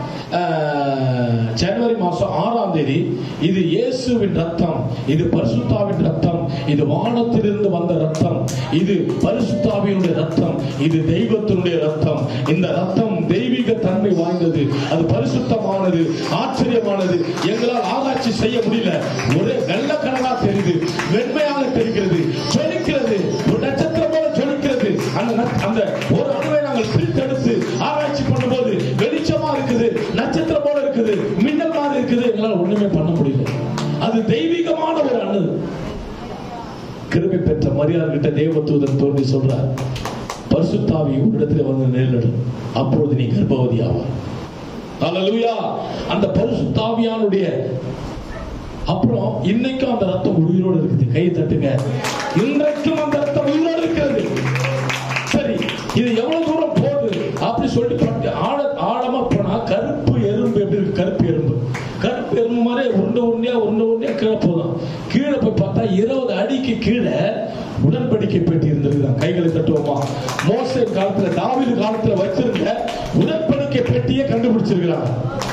ஜனவரி மாசம் ஆறாம் தேதி இது இயேசுவின் ரத்தம் இது பரிசுத்தாவின் ரத்தம் இது வானத்திலிருந்து வந்த ரத்தம் இது பரிசுத்தாவினுடைய ரத்தம் இது தெய்வத்தினுடைய ரத்தம் இந்த ரத்தம் தெய்வீக தன்மை வாய்ந்தது அது பரிசுத்தமானது ஆச்சரியமானது எங்களால் ஆராய்ச்சி செய்ய முடியல ஒரே வெள்ளக்கடலா தெரியுது வெண்மையாக தெரிகிறது ஜொலிக்கிறது ஒரு நட்சத்திரம் போல ஜொலிக்கிறது அந்த நட்- அந்த ஒரு அணுவை நாங்கள் பிரித்தெடுத்து ஆராய்ச்சி பண்ணும்போது வெளிச்சமா இருக்குது நட்சத்திரம் போல இருக்குது மின்னல் மாதிரி இருக்குது எங்களால் ஒண்ணுமே பண்ண முடியல அது தெய்வீகமான ஒரு அணு கிருபை பெற்ற மரியாதை கிட்ட தேவதூதன் தோன்றி சொல்றார் பரிசுத்தாவி உன்னிடத்தில் வந்து நேரிடும் அப்பொழுது நீ கர்ப்பவதி ஆவார் அல்லேலூயா அந்த பரிசுத்தாவியானுடைய அப்புறம் இன்னைக்கும் அந்த ரத்தம் உயிரோடு இருக்குது கை தட்டுங்க இன்றைக்கும் அந்த ரத்தம் உயிரோடு இருக்கிறது சரி இது எவ்வளவு தூரம் போகுது அப்படி சொல்லிட்டு பட்டு ஆழ ஆழமா போனா கருப்பு எறும்பு எப்படி இருக்கு கருப்பு எறும்பு கருப்பு எறும்பு மாதிரி உருண்டை உருண்டையா உருண்டை உருண்டையா கீழே போதும் கீழே போய் பார்த்தா இருபது அடிக்கு கீழே உடன்படிக்கை பெட்டி இருந்திருக்குதான் கைகளை தட்டுவோமா மோசே காலத்துல தாவீது காலத்துல வச்சிருந்த உடன்படிக்கை பெட்டியை கண்டுபிடிச்சிருக்கிறாங்க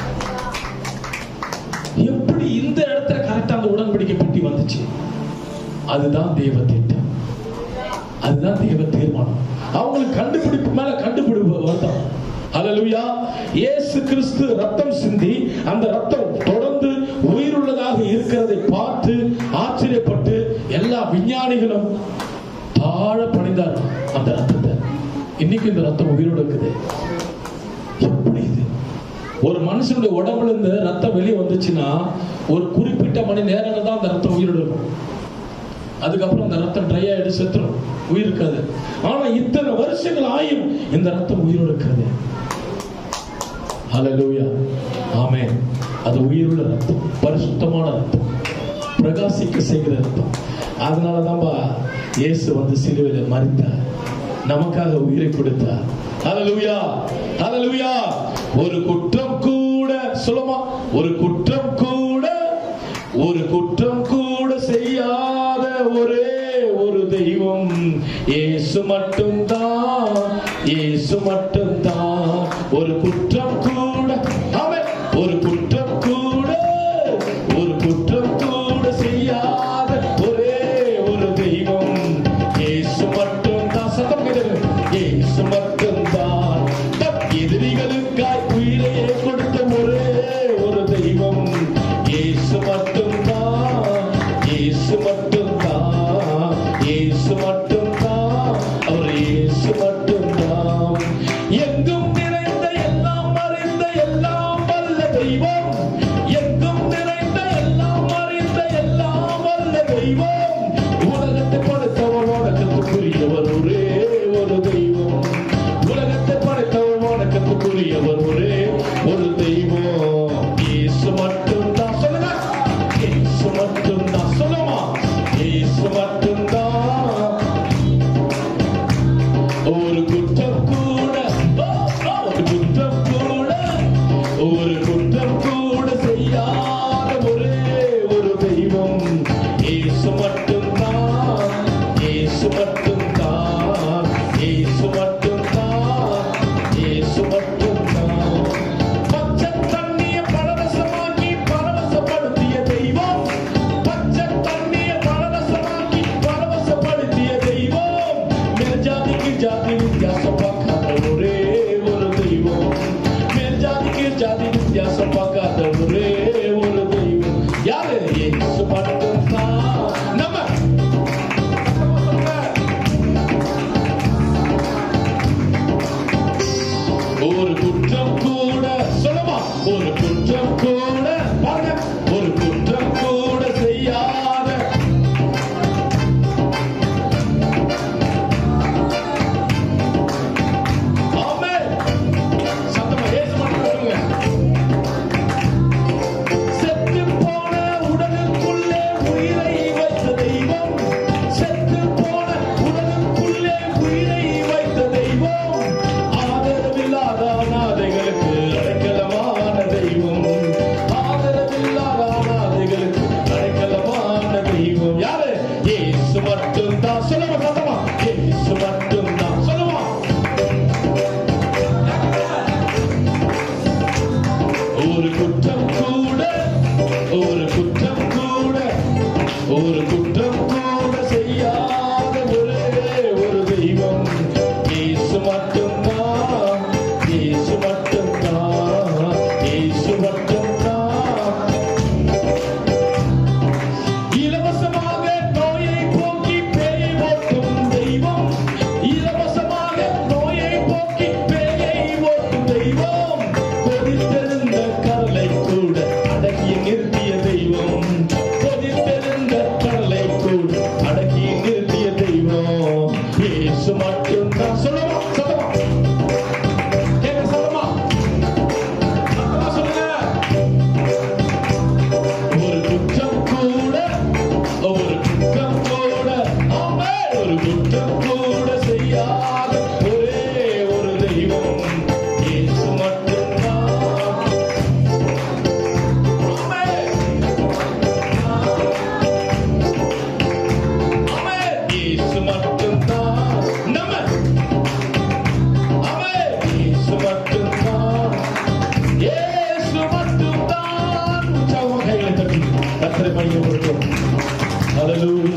எப்படி இந்த இடத்துல கரெக்டா அந்த உடன்படிக்கை பெட்டி வந்துச்சு அதுதான் தெய்வ திட்டம் அதுதான் தெய்வ தீர்மானம் அவங்களுக்கு கண்டுபிடிப்பு மேல கண்டுபிடிப்பு வருதம் ஹalleluya இயேசு கிறிஸ்து ரத்தம் சிந்தி அந்த ரத்தம் தொடர்ந்து உயிருள்ளதாக இருக்கிறதை பார்த்து ஆச்சரியப்பட்டு எல்லா விஞ்ஞானிகளும் தாழ பணிந்தார் அந்த ரத்தத்தை இன்னைக்கு இந்த ரத்தம் உயிரோடு இருக்குது எப்படி இது ஒரு மனுஷனுடைய உடம்புல இருந்து ரத்தம் வெளியே வந்துச்சுன்னா ஒரு குறிப்பிட்ட மணி நேரங்கள் தான் அந்த ரத்தம் உயிரோடு இருக்கும் அதுக்கப்புறம் அந்த ரத்தம் ட்ரை ஆயிடு செத்துரும் உயிர் இருக்காது ஆனா இத்தனை வருஷங்கள் ஆயும் இந்த ரத்தம் உயிரோடு இருக்கிறது ஹalleluya ஆமென் அது உயிருள்ள ரத்தம் பரிசுத்தமான ரத்தம் பிரகாசிக்க செய்கிற ரத்தம் அதனால தான்பா இயேசு வந்து சிலுவையில் மறித்தார் நமக்காக உயிரை கொடுத்தார் ஹalleluya ஹalleluya ஒரு குற்றம் கூட சொல்லுமா ஒரு குற்றம் கூட ஒரு குற்றம் கூட செய்யாத ஒரே ஒரு தெய்வம் இயேசு மட்டும்தான் இயேசு மட்டும்தான் ஒரு குற்றம் கூட ஆமென். ஒரு குற்றம் கூட ஒரு குற்றம் கூட செய்யாத ஒரே ஒரு தெய்வம் இயேசு மட்டும்தான் சத்தம் கேட்குது இயேசு மட்டும்தான் தம் எதிரிகளுக்காய் உயிரையே கொடுத்த ஒரே ஒரு தெய்வம் இயேசு மட்டும்தான் இயேசு மட்டும்தான் இயேசு மட்டும்தான் அவர் இயேசு மட்டும்தான் எங்கும் நிறைந்த எல்லாம் அறிந்த எல்லாம் வல்ல தெய்வம் எங்கும் நிறைந்த எல்லாம் அறிந்த எல்லாம் வல்ல தெய்வம் உலகத்தை படைத்தவர் வணக்கத்துக்குரியவர் ஒரே ஒரு தெய்வம் உலகத்தை படைத்தவர் வணக்கத்துக்குரியவர் ஒரே ஒரு தெய்வம் இயேசு மட்டும்தான் சொல்லுங்க இயேசு மட்டும்தான் சொல்லுமா இயேசு மட்டும்தான் ஒரு குற்றம் கூட ஓ, ஓ, ஒரு குற்றம் கூட ஒரு குற்றம் கூட செய்யாத ஒரே ஒரு தெய்வம் இயேசு மட்டும்தான் இயேசு மட்டும்தான் இயேசு மட்டும்தான் இயேசு மட்டும்தான் பச்சை தண்ணிய பரவசமாக்கி பரவசப்படுத்திய தெய்வம் பச்சை தண்ணிய பரவசமாக்கி பரவசப்படுத்திய தெய்வம் மேல் ஜாதிக்கு ஜாதி வித்தியாசம் பார்க்காத ஒரே ஒரு தெய்வம் மேல் ஜாதிக்கு ஜாதி வித்தியாசம் பார்க்காத ஒரே ஒரு தெய்வம் யாரு இயேசு மட்டும்தான் நம்ம ஒரு குற்றம் கூட சொல்லுமா ஒரு குற்றம் கூட பாருங்க ஒரு குற்றம் கூட செய்யாத ஆமென் சத்தமா இயேசு மட்டும் சொல்லுங்க செத்து போன உடலுக்குள்ளே உயிரை வைத்த தெய்வம் செத்து போன உடலுக்குள்ளே உயிரை வைத்த தெய்வம் ஆதரவில்லாத அனாதைகளுக்கு அடைக்கலமான தெய்வம் ஆதரவில்லாத அனாதைகளுக்கு அடைக்கலமான தெய்வம் யாரு இயேசு மட்டும்தான் சொல்லுமா சத்தமா இயேசு மட்டும்தான் சொல்லுமா ஒரு குற்றம் கூட ஒரு குற்றம் கூட ஒரு குற்றம் கூட செய்யாத ஒரே ஒரு தெய்வம் இயேசு மட்டும்தான் இயேசு மட்டும்தான் இயேசு மட்டும்தான் இலவசமாக நோயை போக்கி பேயை ஓட்டும் தெய்வம் இலவசமாக நோயை போக்கி பேயை ஓட்டும் தெய்வம் கொதித்தெழுந்த கடலை கூட அடக்கி நிறுத்திய தெய்வம் கொதித்தெழுந்த கடலை கூட அடக்கி நிறுத்திய தெய்வம் இயேசு மட்டும்தான் சொல்லுமா சொல்லுமா கேட்க சொல்லுமா சத்தமா சொல்லுங்க ஒரு குற்றம் கூட ஒரு குற்றம் கூட ஆமென். ஒரு குற்றம் கூட செய்யாத ஒரே ஒரு தெய்வம் இயேசு மட்டும்தான் ஆமென். ஆமென். இயேசு மட்டும்தான் நம்ம ஆமென். இயேசு மட்டும்தான் இயேசு மட்டும்தான் உற்சாகமாக கைகளை தட்டி கத்தரை மையப்படுத்தும் Hallelujah.